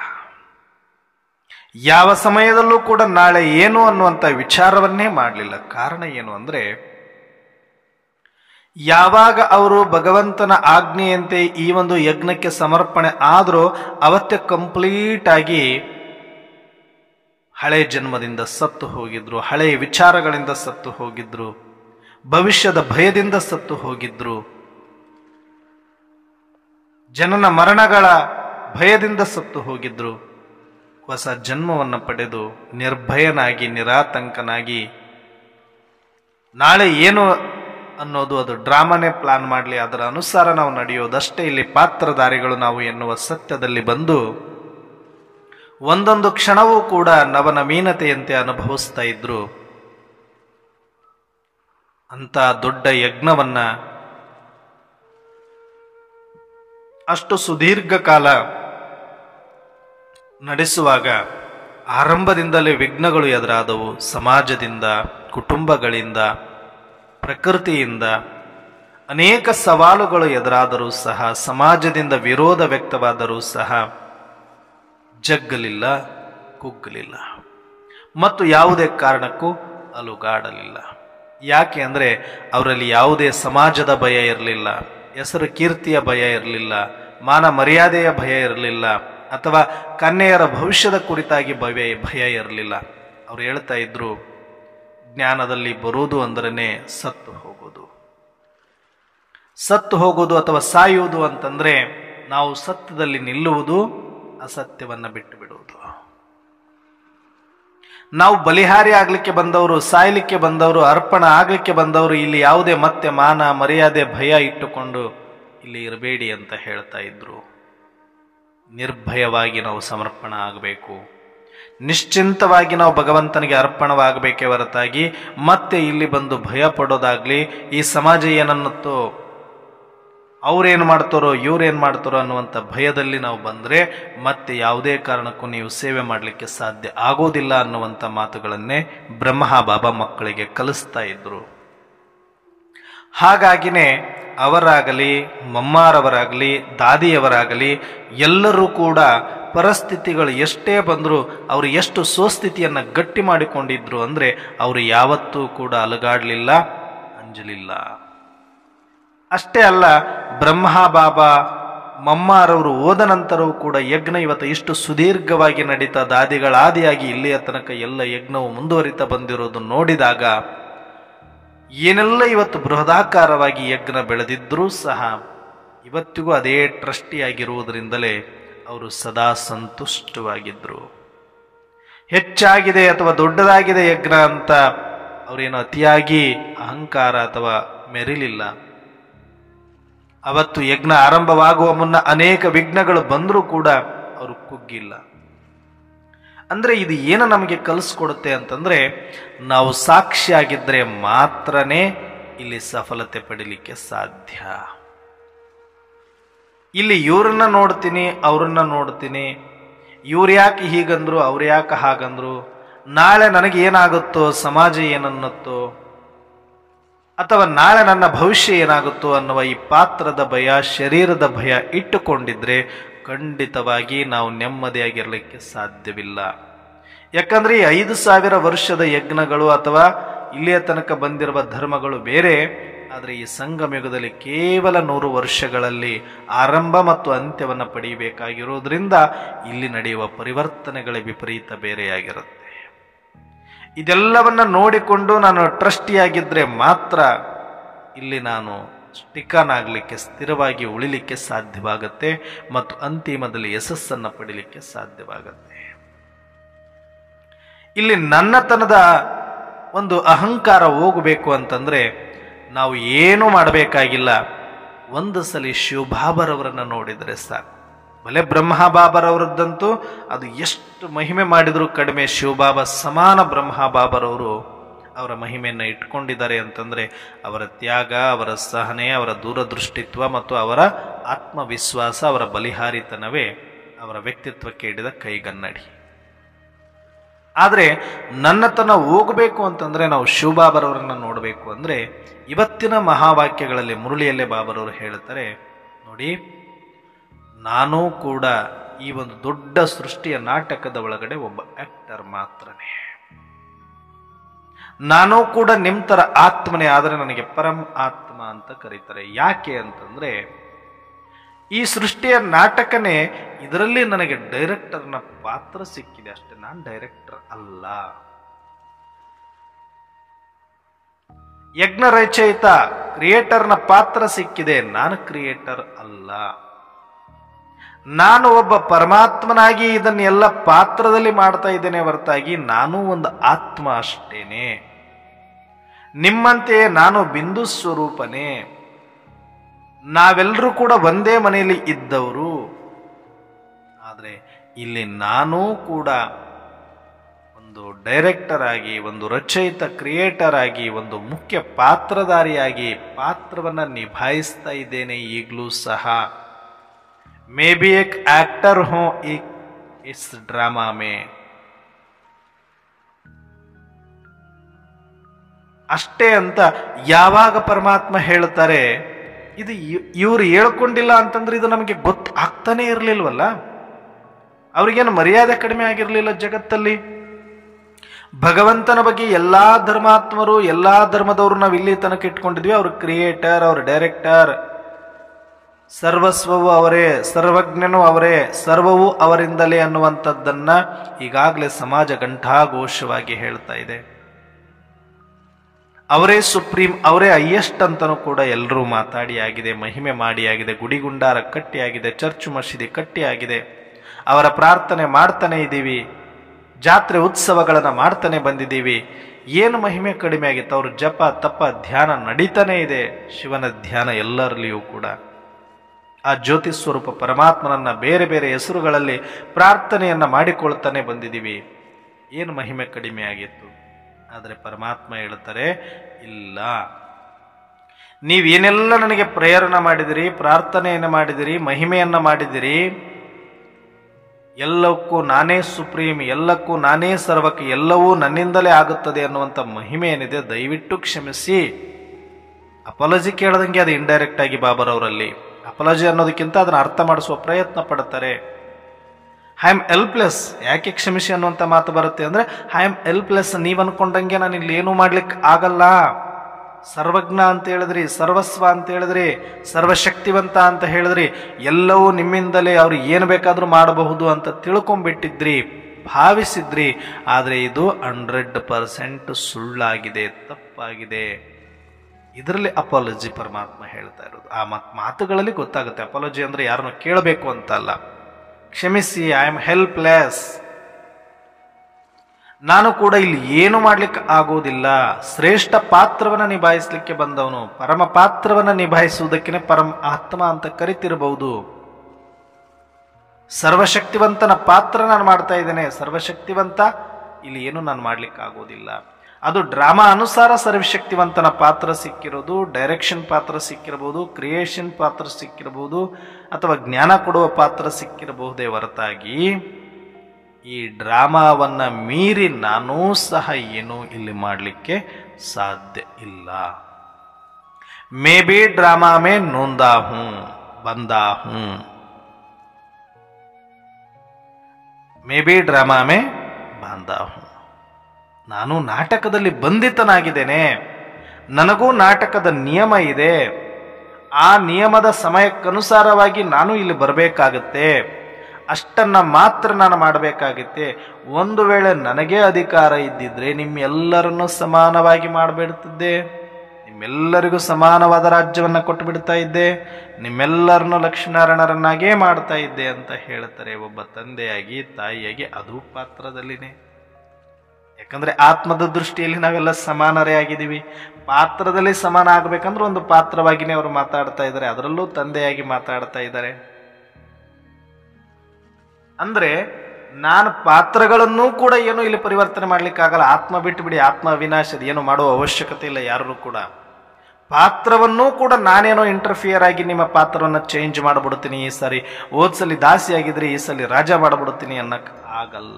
ಯಾವ ಸಮಯದಲ್ಲೂ ಕೂಡ ನಾಳೆ ಏನು ಅನ್ನುವಂಥ ವಿಚಾರವನ್ನೇ ಮಾಡಲಿಲ್ಲ ಕಾರಣ ಏನು ಅಂದ್ರೆ ಯಾವಾಗ ಅವರು ಭಗವಂತನ ಆಜ್ಞೆಯಂತೆ ಈ ಒಂದು ಯಜ್ಞಕ್ಕೆ ಸಮರ್ಪಣೆ ಆದರೂ ಅವತ್ತೇ ಕಂಪ್ಲೀಟ್ ಆಗಿ ಹಳೆ ಜನ್ಮದಿಂದ ಸತ್ತು ಹೋಗಿದ್ರು ಹಳೆಯ ವಿಚಾರಗಳಿಂದ ಸತ್ತು ಹೋಗಿದ್ರು ಭವಿಷ್ಯದ ಭಯದಿಂದ ಸತ್ತು ಹೋಗಿದ್ರು ಜನನ ಮರಣಗಳ ಭಯದಿಂದ ಸತ್ತು ಹೋಗಿದ್ರು ಹೊಸ ಜನ್ಮವನ್ನು ಪಡೆದು ನಿರ್ಭಯನಾಗಿ ನಿರಾತಂಕನಾಗಿ ನಾಳೆ ಏನು ಅನ್ನೋದು ಅದು ಡ್ರಾಮಾನೇ ಪ್ಲಾನ್ ಮಾಡಲಿ ಅದರ ಅನುಸಾರ ನಾವು ನಡೆಯೋದಷ್ಟೇ ಇಲ್ಲಿ ಪಾತ್ರಧಾರಿಗಳು ನಾವು ಎನ್ನುವ ಸತ್ಯದಲ್ಲಿ ಬಂದು ಒಂದೊಂದು ಕ್ಷಣವೂ ಕೂಡ ನವನವೀನತೆಯಂತೆ ಅನುಭವಿಸ್ತಾ ಇದ್ರು ಅಂತ ದೊಡ್ಡ ಯಜ್ಞವನ್ನ ಅಷ್ಟು ಸುದೀರ್ಘ ಕಾಲ ನಡೆಸುವಾಗ ಆರಂಭದಿಂದಲೇ ವಿಘ್ನಗಳು ಎದುರಾದವು ಸಮಾಜದಿಂದ ಕುಟುಂಬಗಳಿಂದ ಪ್ರಕೃತಿಯಿಂದ ಅನೇಕ ಸವಾಲುಗಳು ಎದುರಾದರೂ ಸಹ ಸಮಾಜದಿಂದ ವಿರೋಧ ವ್ಯಕ್ತವಾದರೂ ಸಹ ಜಗ್ಗಲಿಲ್ಲ ಕುಗ್ಗಲಿಲ್ಲ ಮತ್ತು ಯಾವುದೇ ಕಾರಣಕ್ಕೂ ಅಲುಗಾಡಲಿಲ್ಲ ಯಾಕೆ ಅಂದರೆ ಅವರಲ್ಲಿ ಯಾವುದೇ ಸಮಾಜದ ಭಯ ಇರಲಿಲ್ಲ ಹೆಸರು ಕೀರ್ತಿಯ ಭಯ ಇರಲಿಲ್ಲ ಮಾನ ಮರ್ಯಾದೆಯ ಭಯ ಇರಲಿಲ್ಲ ಅಥವಾ ಕನ್ಯೆಯರ ಭವಿಷ್ಯದ ಕುರಿತಾಗಿ ಭಯ ಭಯ ಇರಲಿಲ್ಲ ಅವ್ರು ಹೇಳ್ತಾ ಇದ್ರು ಜ್ಞಾನದಲ್ಲಿ ಬರುವುದು ಅಂದ್ರೇ ಸತ್ತು ಹೋಗೋದು ಸತ್ತು ಹೋಗೋದು ಅಥವಾ ಸಾಯುವುದು ಅಂತಂದ್ರೆ ನಾವು ಸತ್ಯದಲ್ಲಿ ನಿಲ್ಲುವುದು ಅಸತ್ಯವನ್ನ ಬಿಟ್ಟು ಬಿಡುವುದು ನಾವು ಬಲಿಹಾರಿ ಆಗ್ಲಿಕ್ಕೆ ಬಂದವರು ಸಾಯ್ಲಿಕ್ಕೆ ಬಂದವರು ಅರ್ಪಣ ಆಗ್ಲಿಕ್ಕೆ ಬಂದವರು ಇಲ್ಲಿ ಯಾವುದೇ ಮತ್ತೆ ಮಾನ ಮರ್ಯಾದೆ ಭಯ ಇಟ್ಟುಕೊಂಡು ಇಲ್ಲಿ ಇರಬೇಡಿ ಅಂತ ಹೇಳ್ತಾ ಇದ್ರು ನಿರ್ಭಯವಾಗಿ ನಾವು ಸಮರ್ಪಣ ಆಗಬೇಕು ನಿಶ್ಚಿಂತವಾಗಿ ನಾವು ಭಗವಂತನಿಗೆ ಅರ್ಪಣವಾಗಬೇಕೇ ಹೊರತಾಗಿ ಮತ್ತೆ ಇಲ್ಲಿ ಬಂದು ಭಯ ಪಡೋದಾಗ್ಲಿ ಈ ಸಮಾಜ ಏನನ್ನುತ್ತೋ ಅವ್ರೇನು ಮಾಡ್ತಾರೋ ಇವ್ರೇನು ಮಾಡ್ತಾರೋ ಅನ್ನುವಂಥ ಭಯದಲ್ಲಿ ನಾವು ಬಂದರೆ ಮತ್ತೆ ಯಾವುದೇ ಕಾರಣಕ್ಕೂ ನೀವು ಸೇವೆ ಮಾಡಲಿಕ್ಕೆ ಸಾಧ್ಯ ಆಗೋದಿಲ್ಲ ಅನ್ನುವಂಥ ಮಾತುಗಳನ್ನೇ ಬ್ರಹ್ಮ ಬಾಬಾ ಮಕ್ಕಳಿಗೆ ಕಲಿಸ್ತಾ ಇದ್ರು ಹಾಗಾಗಿನೇ ಅವರಾಗಲಿ ಮಮ್ಮಾರವರಾಗಲಿ ದಾದಿಯವರಾಗಲಿ ಎಲ್ಲರೂ ಕೂಡ ಪರಿಸ್ಥಿತಿಗಳು ಎಷ್ಟೇ ಬಂದರೂ ಅವರು ಎಷ್ಟು ಸ್ವಸ್ಥಿತಿಯನ್ನು ಗಟ್ಟಿ ಮಾಡಿಕೊಂಡಿದ್ರು ಅಂದರೆ ಅವರು ಯಾವತ್ತೂ ಕೂಡ ಅಲಗಾಡಲಿಲ್ಲ ಅಂಜಲಿಲ್ಲ ಅಷ್ಟೇ ಅಲ್ಲ ಬ್ರಹ್ಮ ಬಾಬಾ ಮಮ್ಮಾರವರು ಹೋದ ನಂತರವೂ ಕೂಡ ಯಜ್ಞ ಇವತ್ತು ಇಷ್ಟು ಸುದೀರ್ಘವಾಗಿ ನಡೀತಾ ದಾದಿಗಳಾದಿಯಾಗಿ ಇಲ್ಲಿಯ ತನಕ ಎಲ್ಲ ಯಜ್ಞವು ಮುಂದುವರಿತಾ ಬಂದಿರೋದು ನೋಡಿದಾಗ ಏನೆಲ್ಲ ಇವತ್ತು ಬೃಹದಾಕಾರವಾಗಿ ಯಜ್ಞ ಬೆಳೆದಿದ್ರೂ ಸಹ ಇವತ್ತಿಗೂ ಅದೇ ಟ್ರಸ್ಟಿಯಾಗಿರುವುದರಿಂದಲೇ ಅವರು ಸದಾ ಸಂತುಷ್ಟವಾಗಿದ್ದರು ಹೆಚ್ಚಾಗಿದೆ ಅಥವಾ ದೊಡ್ಡದಾಗಿದೆ ಯಜ್ಞ ಅಂತ ಅವರೇನು ಅತಿಯಾಗಿ ಅಹಂಕಾರ ಅಥವಾ ಮೆರಿಲಿಲ್ಲ ಅವತ್ತು ಯಜ್ಞ ಆರಂಭವಾಗುವ ಮುನ್ನ ಅನೇಕ ವಿಘ್ನಗಳು ಬಂದರೂ ಕೂಡ ಅವರು ಕುಗ್ಗಿಲ್ಲ ಅಂದ್ರೆ ಇದು ಏನು ನಮಗೆ ಕಲಿಸ್ಕೊಡುತ್ತೆ ಅಂತಂದ್ರೆ ನಾವು ಸಾಕ್ಷಿಯಾಗಿದ್ರೆ ಮಾತ್ರನೇ ಇಲ್ಲಿ ಸಫಲತೆ ಪಡಿಲಿಕ್ಕೆ ಸಾಧ್ಯ ಇಲ್ಲಿ ಇವ್ರನ್ನ ನೋಡ್ತೀನಿ ಅವ್ರನ್ನ ನೋಡ್ತೀನಿ ಇವ್ರು ಯಾಕೆ ಹೀಗಂದ್ರು ಅವ್ರು ಯಾಕೆ ಹಾಗಂದ್ರು ನಾಳೆ ನನಗೆ ಏನಾಗುತ್ತೋ ಸಮಾಜ ಏನನ್ನುತ್ತೋ ಅಥವಾ ನಾಳೆ ನನ್ನ ಭವಿಷ್ಯ ಏನಾಗುತ್ತೋ ಅನ್ನುವ ಈ ಪಾತ್ರದ ಭಯ ಶರೀರದ ಭಯ ಇಟ್ಟುಕೊಂಡಿದ್ರೆ ಖಂಡಿತವಾಗಿ ನಾವು ನೆಮ್ಮದಿಯಾಗಿರಲಿಕ್ಕೆ ಸಾಧ್ಯವಿಲ್ಲ ಯಾಕಂದ್ರೆ ಈ ಐದು ಸಾವಿರ ವರ್ಷದ ಯಜ್ಞಗಳು ಅಥವಾ ಇಲ್ಲಿಯ ತನಕ ಬಂದಿರುವ ಧರ್ಮಗಳು ಬೇರೆ ಆದರೆ ಈ ಸಂಗಮಯುಗದಲ್ಲಿ ಕೇವಲ ನೂರು ವರ್ಷಗಳಲ್ಲಿ ಆರಂಭ ಮತ್ತು ಅಂತ್ಯವನ್ನು ಪಡೆಯಬೇಕಾಗಿರೋದ್ರಿಂದ ಇಲ್ಲಿ ನಡೆಯುವ ಪರಿವರ್ತನೆಗಳ ವಿಪರೀತ ಬೇರೆಯಾಗಿರುತ್ತೆ ಇದೆಲ್ಲವನ್ನ ನೋಡಿಕೊಂಡು ನಾನು ಟ್ರಸ್ಟಿಯಾಗಿದ್ದರೆ ಮಾತ್ರ ಇಲ್ಲಿ ನಾನು ಸ್ಟಿಕನ್ ಆಗಲಿಕ್ಕೆ ಸ್ಥಿರವಾಗಿ ಉಳಿಲಿಕ್ಕೆ ಸಾಧ್ಯವಾಗುತ್ತೆ ಮತ್ತು ಅಂತಿಮದಲ್ಲಿ ಯಶಸ್ಸನ್ನು ಪಡಿಲಿಕ್ಕೆ ಸಾಧ್ಯವಾಗುತ್ತೆ ಇಲ್ಲಿ ನನ್ನತನದ ಒಂದು ಅಹಂಕಾರ ಹೋಗಬೇಕು ಅಂತಂದ್ರೆ ನಾವು ಏನೂ ಮಾಡಬೇಕಾಗಿಲ್ಲ ಒಂದು ಸಲ ಶಿವಬಾಬರವರನ್ನ ನೋಡಿದರೆ ಸಾಕು ಭಲೆ ಬ್ರಹ್ಮ ಬಾಬರವರದ್ದಂತೂ ಅದು ಎಷ್ಟು ಮಹಿಮೆ ಮಾಡಿದರೂ ಕಡಿಮೆ ಶಿವಬಾಬಾ ಸಮಾನ ಬ್ರಹ್ಮ ಬಾಬರವರು ಅವರ ಮಹಿಮೆಯನ್ನು ಇಟ್ಕೊಂಡಿದ್ದಾರೆ ಅಂತಂದ್ರೆ ಅವರ ತ್ಯಾಗ ಅವರ ಸಹನೆ ಅವರ ದೂರದೃಷ್ಟಿತ್ವ ಮತ್ತು ಅವರ ಆತ್ಮವಿಶ್ವಾಸ ಅವರ ಬಲಿಹಾರಿತನವೇ ಅವರ ವ್ಯಕ್ತಿತ್ವಕ್ಕೆ ಹಿಡಿದ ಕೈಗನ್ನಡಿ ಆದರೆ ನನ್ನತನ ಹೋಗಬೇಕು ಅಂತಂದ್ರೆ ನಾವು ಶಿವಬಾಬರವರನ್ನ ನೋಡಬೇಕು ಅಂದ್ರೆ ಇವತ್ತಿನ ಮಹಾವಾಕ್ಯಗಳಲ್ಲಿ ಮುರುಳಿಯಲ್ಲೇ ಬಾಬರವರು ಹೇಳ್ತಾರೆ ನೋಡಿ ನಾನೂ ಕೂಡ ಈ ಒಂದು ದೊಡ್ಡ ಸೃಷ್ಟಿಯ ನಾಟಕದ ಒಳಗಡೆ ಒಬ್ಬ ಆಕ್ಟರ್ ಮಾತ್ರನೇ ನಾನೂ ಕೂಡ ನಿಮ್ ತರ ಆತ್ಮನೇ ಆದರೆ ನನಗೆ ಪರಂ ಆತ್ಮ ಅಂತ ಕರೀತಾರೆ ಯಾಕೆ ಅಂತಂದ್ರೆ ಈ ಸೃಷ್ಟಿಯ ನಾಟಕನೇ ಇದರಲ್ಲಿ ನನಗೆ ಡೈರೆಕ್ಟರ್ನ ಪಾತ್ರ ಸಿಕ್ಕಿದೆ ಅಷ್ಟೇ ನಾನು ಡೈರೆಕ್ಟರ್ ಅಲ್ಲ ಯಜ್ಞ ರಚಯಿತ ಕ್ರಿಯೇಟರ್ನ ಪಾತ್ರ ಸಿಕ್ಕಿದೆ ನಾನು ಕ್ರಿಯೇಟರ್ ಅಲ್ಲ ನಾನು ಒಬ್ಬ ಪರಮಾತ್ಮನಾಗಿ ಇದನ್ನೆಲ್ಲ ಪಾತ್ರದಲ್ಲಿ ಮಾಡ್ತಾ ಇದ್ದೇನೆ ಹೊರತಾಗಿ ನಾನು ಒಂದು ಆತ್ಮ ಅಷ್ಟೇನೆ ನಿಮ್ಮಂತೆಯೇ ನಾನು ಬಿಂದು ಸ್ವರೂಪನೇ ನಾವೆಲ್ಲರೂ ಕೂಡ ಒಂದೇ ಮನೆಯಲ್ಲಿ ಇದ್ದವರು ಆದರೆ ಇಲ್ಲಿ ನಾನೂ ಕೂಡ ಒಂದು ಡೈರೆಕ್ಟರ್ ಆಗಿ ಒಂದು ರಚಯಿತ ಕ್ರಿಯೇಟರ್ ಆಗಿ ಒಂದು ಮುಖ್ಯ ಪಾತ್ರಧಾರಿಯಾಗಿ ಪಾತ್ರವನ್ನ ನಿಭಾಯಿಸ್ತಾ ಇದ್ದೇನೆ ಈಗಲೂ ಸಹ ಮೇ ಬಿ ಏಕ್ ಆಕ್ಟರ್ ಹೋ ಇಸ್ ಡ್ರಾಮಾ ಮೇ ಅಷ್ಟೇ ಅಂತ ಯಾವಾಗ ಪರಮಾತ್ಮ ಹೇಳ್ತಾರೆ ಇದು ಇವ್ರು ಹೇಳ್ಕೊಂಡಿಲ್ಲ ಅಂತಂದ್ರೆ ಇದು ನಮಗೆ ಗೊತ್ತಾಗ್ತಾನೆ ಇರಲಿಲ್ವಲ್ಲ ಅವ್ರಿಗೇನು ಮರ್ಯಾದೆ ಕಡಿಮೆ ಆಗಿರಲಿಲ್ಲ ಜಗತ್ತಲ್ಲಿ ಭಗವಂತನ ಬಗ್ಗೆ ಎಲ್ಲಾ ಧರ್ಮಾತ್ಮರು ಎಲ್ಲಾ ಧರ್ಮದವರು ನಾವು ಇಲ್ಲಿ ತನಕ ಇಟ್ಕೊಂಡಿದ್ವಿ ಅವ್ರ ಕ್ರಿಯೇಟರ್ ಅವ್ರ ಡೈರೆಕ್ಟರ್ ಸರ್ವಸ್ವವು ಅವರೇ ಸರ್ವಜ್ಞನು ಅವರೇ ಸರ್ವವು ಅವರಿಂದಲೇ ಅನ್ನುವಂಥದ್ದನ್ನ ಈಗಾಗಲೇ ಸಮಾಜ ಘಂಟಾಘೋಷವಾಗಿ ಹೇಳ್ತಾ ಇದೆ ಅವರೇ ಸುಪ್ರೀಂ ಅವರೇ ಹೈಯೆಸ್ಟ್ ಅಂತನೂ ಕೂಡ ಎಲ್ಲರೂ ಮಾತಾಡಿ ಆಗಿದೆ ಮಹಿಮೆ ಮಾಡಿ ಆಗಿದೆ ಗುಡಿಗುಂಡಾರ ಕಟ್ಟಿ ಆಗಿದೆ ಚರ್ಚ್ ಮಸೀದಿ ಕಟ್ಟಿ ಆಗಿದೆ ಅವರ ಪ್ರಾರ್ಥನೆ ಮಾಡ್ತಾನೆ ಇದ್ದೀವಿ ಜಾತ್ರೆ ಉತ್ಸವಗಳನ್ನ ಮಾಡ್ತಾನೆ ಬಂದಿದ್ದೀವಿ ಏನು ಮಹಿಮೆ ಕಡಿಮೆ ಆಗಿತ್ತು ಅವ್ರ ಜಪ ತಪ ಧ್ಯಾನ ನಡೀತಾನೆ ಇದೆ ಶಿವನ ಧ್ಯಾನ ಎಲ್ಲರಲ್ಲಿಯೂ ಕೂಡ ಆ ಜ್ಯೋತಿ ಸ್ವರೂಪ ಪರಮಾತ್ಮನನ್ನ ಬೇರೆ ಬೇರೆ ಹೆಸರುಗಳಲ್ಲಿ ಪ್ರಾರ್ಥನೆಯನ್ನ ಮಾಡಿಕೊಳ್ತಾನೆ ಬಂದಿದ್ದೀವಿ ಏನು ಮಹಿಮೆ ಕಡಿಮೆ ಆಗಿತ್ತು ಆದರೆ ಪರಮಾತ್ಮ ಹೇಳ್ತಾರೆ ಇಲ್ಲ ನೀವೇನೆಲ್ಲ ನನಗೆ ಪ್ರೇರಣೆ ಮಾಡಿದಿರಿ ಪ್ರಾರ್ಥನೆಯನ್ನು ಮಾಡಿದಿರಿ ಮಹಿಮೆಯನ್ನು ಮಾಡಿದಿರಿ ಎಲ್ಲಕ್ಕೂ ನಾನೇ ಸುಪ್ರೀಂ ಎಲ್ಲಕ್ಕೂ ನಾನೇ ಸರ್ವಕ್ಕೆ ಎಲ್ಲವೂ ನನ್ನಿಂದಲೇ ಆಗುತ್ತದೆ ಅನ್ನುವಂಥ ಮಹಿಮೆ ಏನಿದೆ ದಯವಿಟ್ಟು ಕ್ಷಮಿಸಿ ಅಪಾಲಜಿ ಕೇಳದಂಗೆ ಅದು ಇಂಡೈರೆಕ್ಟ್ ಆಗಿ ಬಾಬರವರಲ್ಲಿ ಅಪಾಲಜಿ ಅನ್ನೋದಕ್ಕಿಂತ ಅದನ್ನು ಅರ್ಥ ಮಾಡಿಸುವ ಪ್ರಯತ್ನ ಪಡ್ತಾರೆ ಐ ಆಮ್ ಎಲ್ಪ್ಲೆಸ್ ಯಾಕೆ ಕ್ಷಮಿಸಿ ಅನ್ನುವಂಥ ಮಾತು ಬರುತ್ತೆ ಅಂದ್ರೆ ಐ ಆಮ್ ಎಲ್ಪ್ಲೆಸ್ ನೀವು ಅನ್ಕೊಂಡಂಗೆ ನಾನು ಇಲ್ಲಿ ಏನೂ ಮಾಡ್ಲಿಕ್ಕೆ ಆಗಲ್ಲ ಸರ್ವಜ್ಞ ಅಂತ ಹೇಳಿದ್ರಿ ಸರ್ವಸ್ವ ಅಂತ ಹೇಳಿದ್ರಿ ಸರ್ವಶಕ್ತಿವಂತ ಅಂತ ಹೇಳಿದ್ರಿ ಎಲ್ಲವೂ ನಿಮ್ಮಿಂದಲೇ ಅವ್ರು ಏನು ಬೇಕಾದ್ರೂ ಮಾಡಬಹುದು ಅಂತ ತಿಳ್ಕೊಂಡ್ಬಿಟ್ಟಿದ್ರಿ ಭಾವಿಸಿದ್ರಿ ಆದರೆ ಇದು ಹಂಡ್ರೆಡ್ ಪರ್ಸೆಂಟ್ ಸುಳ್ಳಾಗಿದೆ ತಪ್ಪಾಗಿದೆ ಇದರಲ್ಲಿ ಅಪಾಲಜಿ ಪರಮಾತ್ಮ ಹೇಳ್ತಾ ಇರೋದು ಆ ಮತ್ ಮಾತುಗಳಲ್ಲಿ ಗೊತ್ತಾಗುತ್ತೆ ಅಪಾಲಜಿ ಅಂದ್ರೆ ಯಾರನ್ನು ಕೇಳಬೇಕು ಅಂತ ಅಲ್ಲ ಕ್ಷಮಿಸಿ ಐ ಆಮ್ ಹೆಲ್ಪ್ಲೆಸ್ ನಾನು ಕೂಡ ಇಲ್ಲಿ ಏನು ಮಾಡ್ಲಿಕ್ಕೆ ಆಗೋದಿಲ್ಲ ಶ್ರೇಷ್ಠ ಪಾತ್ರವನ್ನ ನಿಭಾಯಿಸ್ಲಿಕ್ಕೆ ಬಂದವನು ಪರಮ ಪಾತ್ರವನ್ನ ನಿಭಾಯಿಸುವುದಕ್ಕೆ ಪರಮ ಆತ್ಮ ಅಂತ ಕರಿತಿರಬಹುದು ಸರ್ವಶಕ್ತಿವಂತನ ಪಾತ್ರ ನಾನು ಮಾಡ್ತಾ ಇದ್ದೇನೆ ಸರ್ವಶಕ್ತಿವಂತ ಇಲ್ಲಿ ಏನು ನಾನು ಮಾಡ್ಲಿಕ್ಕೆ ಆಗೋದಿಲ್ಲ ಅದು ಡ್ರಾಮಾ ಅನುಸಾರ ಸರ್ವಶಕ್ತಿವಂತನ ಪಾತ್ರ ಸಿಕ್ಕಿರೋದು ಡೈರೆಕ್ಷನ್ ಪಾತ್ರ ಸಿಕ್ಕಿರಬಹುದು ಕ್ರಿಯೇಷನ್ ಪಾತ್ರ ಸಿಕ್ಕಿರಬಹುದು ಅಥವಾ ಜ್ಞಾನ ಕೊಡುವ ಪಾತ್ರ ಸಿಕ್ಕಿರಬಹುದೇ ಹೊರತಾಗಿ ಈ ಡ್ರಾಮಾವನ್ನ ಮೀರಿ ನಾನೂ ಸಹ ಏನೂ ಇಲ್ಲಿ ಮಾಡಲಿಕ್ಕೆ ಸಾಧ್ಯ ಇಲ್ಲ ಮೇ ಬಿ ಡ್ರಾಮಾ ಮೇ ನೋಂದಾ ಹೂಂ ಬಂದಾ ಹೂಂ ಮೇ ಬಿ ಡ್ರಾಮಾ ಮೇ ಬಾಂಧಾ ಹೂಂ ನಾನು ನಾಟಕದಲ್ಲಿ ಬಂಧಿತನಾಗಿದ್ದೇನೆ ನನಗೂ ನಾಟಕದ ನಿಯಮ ಇದೆ ಆ ನಿಯಮದ ಸಮಯಕ್ಕನುಸಾರವಾಗಿ ನಾನು ಇಲ್ಲಿ ಬರಬೇಕಾಗತ್ತೆ ಅಷ್ಟನ್ನ ಮಾತ್ರ ನಾನು ಮಾಡಬೇಕಾಗುತ್ತೆ ಒಂದು ವೇಳೆ ನನಗೆ ಅಧಿಕಾರ ಇದ್ದಿದ್ರೆ ನಿಮ್ಮೆಲ್ಲರನ್ನು ಸಮಾನವಾಗಿ ಮಾಡಿಬಿಡ್ತಿದ್ದೆ ನಿಮ್ಮೆಲ್ಲರಿಗೂ ಸಮಾನವಾದ ರಾಜ್ಯವನ್ನ ಕೊಟ್ಟು ಬಿಡ್ತಾ ಇದ್ದೆ ನಿಮ್ಮೆಲ್ಲರನ್ನು ಲಕ್ಷ್ಮೀನಾರಾಯಣರನ್ನಾಗೇ ಮಾಡ್ತಾ ಇದ್ದೆ ಅಂತ ಹೇಳ್ತಾರೆ ಒಬ್ಬ ತಂದೆಯಾಗಿ ತಾಯಿಯಾಗಿ ಅದು ಪಾತ್ರದಲ್ಲಿನೇ ಯಾಕಂದ್ರೆ ಆತ್ಮದ ದೃಷ್ಟಿಯಲ್ಲಿ ನಾವೆಲ್ಲ ಸಮಾನರೇ ಆಗಿದ್ದೀವಿ ಪಾತ್ರದಲ್ಲಿ ಸಮಾನ ಆಗ್ಬೇಕಂದ್ರೆ ಒಂದು ಪಾತ್ರವಾಗಿನೇ ಅವರು ಮಾತಾಡ್ತಾ ಇದ್ದಾರೆ ಅದರಲ್ಲೂ ತಂದೆಯಾಗಿ ಮಾತಾಡ್ತಾ ಇದ್ದಾರೆ ಅಂದ್ರೆ ನಾನು ಪಾತ್ರಗಳನ್ನೂ ಕೂಡ ಏನು ಇಲ್ಲಿ ಪರಿವರ್ತನೆ ಮಾಡ್ಲಿಕ್ಕಾಗಲ್ಲ ಆತ್ಮ ಬಿಟ್ಟು ಬಿಡಿ ಆತ್ಮ ಅವಿನಾಶದ ಏನು ಮಾಡುವ ಅವಶ್ಯಕತೆ ಇಲ್ಲ ಯಾರೂ ಕೂಡ ಪಾತ್ರವನ್ನೂ ಕೂಡ ನಾನೇನೋ ಇಂಟರ್ಫಿಯರ್ ಆಗಿ ನಿಮ್ಮ ಪಾತ್ರವನ್ನು ಚೇಂಜ್ ಮಾಡಿಬಿಡ್ತೀನಿ ಈ ಸರಿ ಹೋದ್ ಸಲಿ ದಾಸಿ ಆಗಿದ್ರೆ ಈ ಸಲಿ ರಾಜ ಮಾಡಿಬಿಡ್ತೀನಿ ಅನ್ನಕ್ ಆಗಲ್ಲ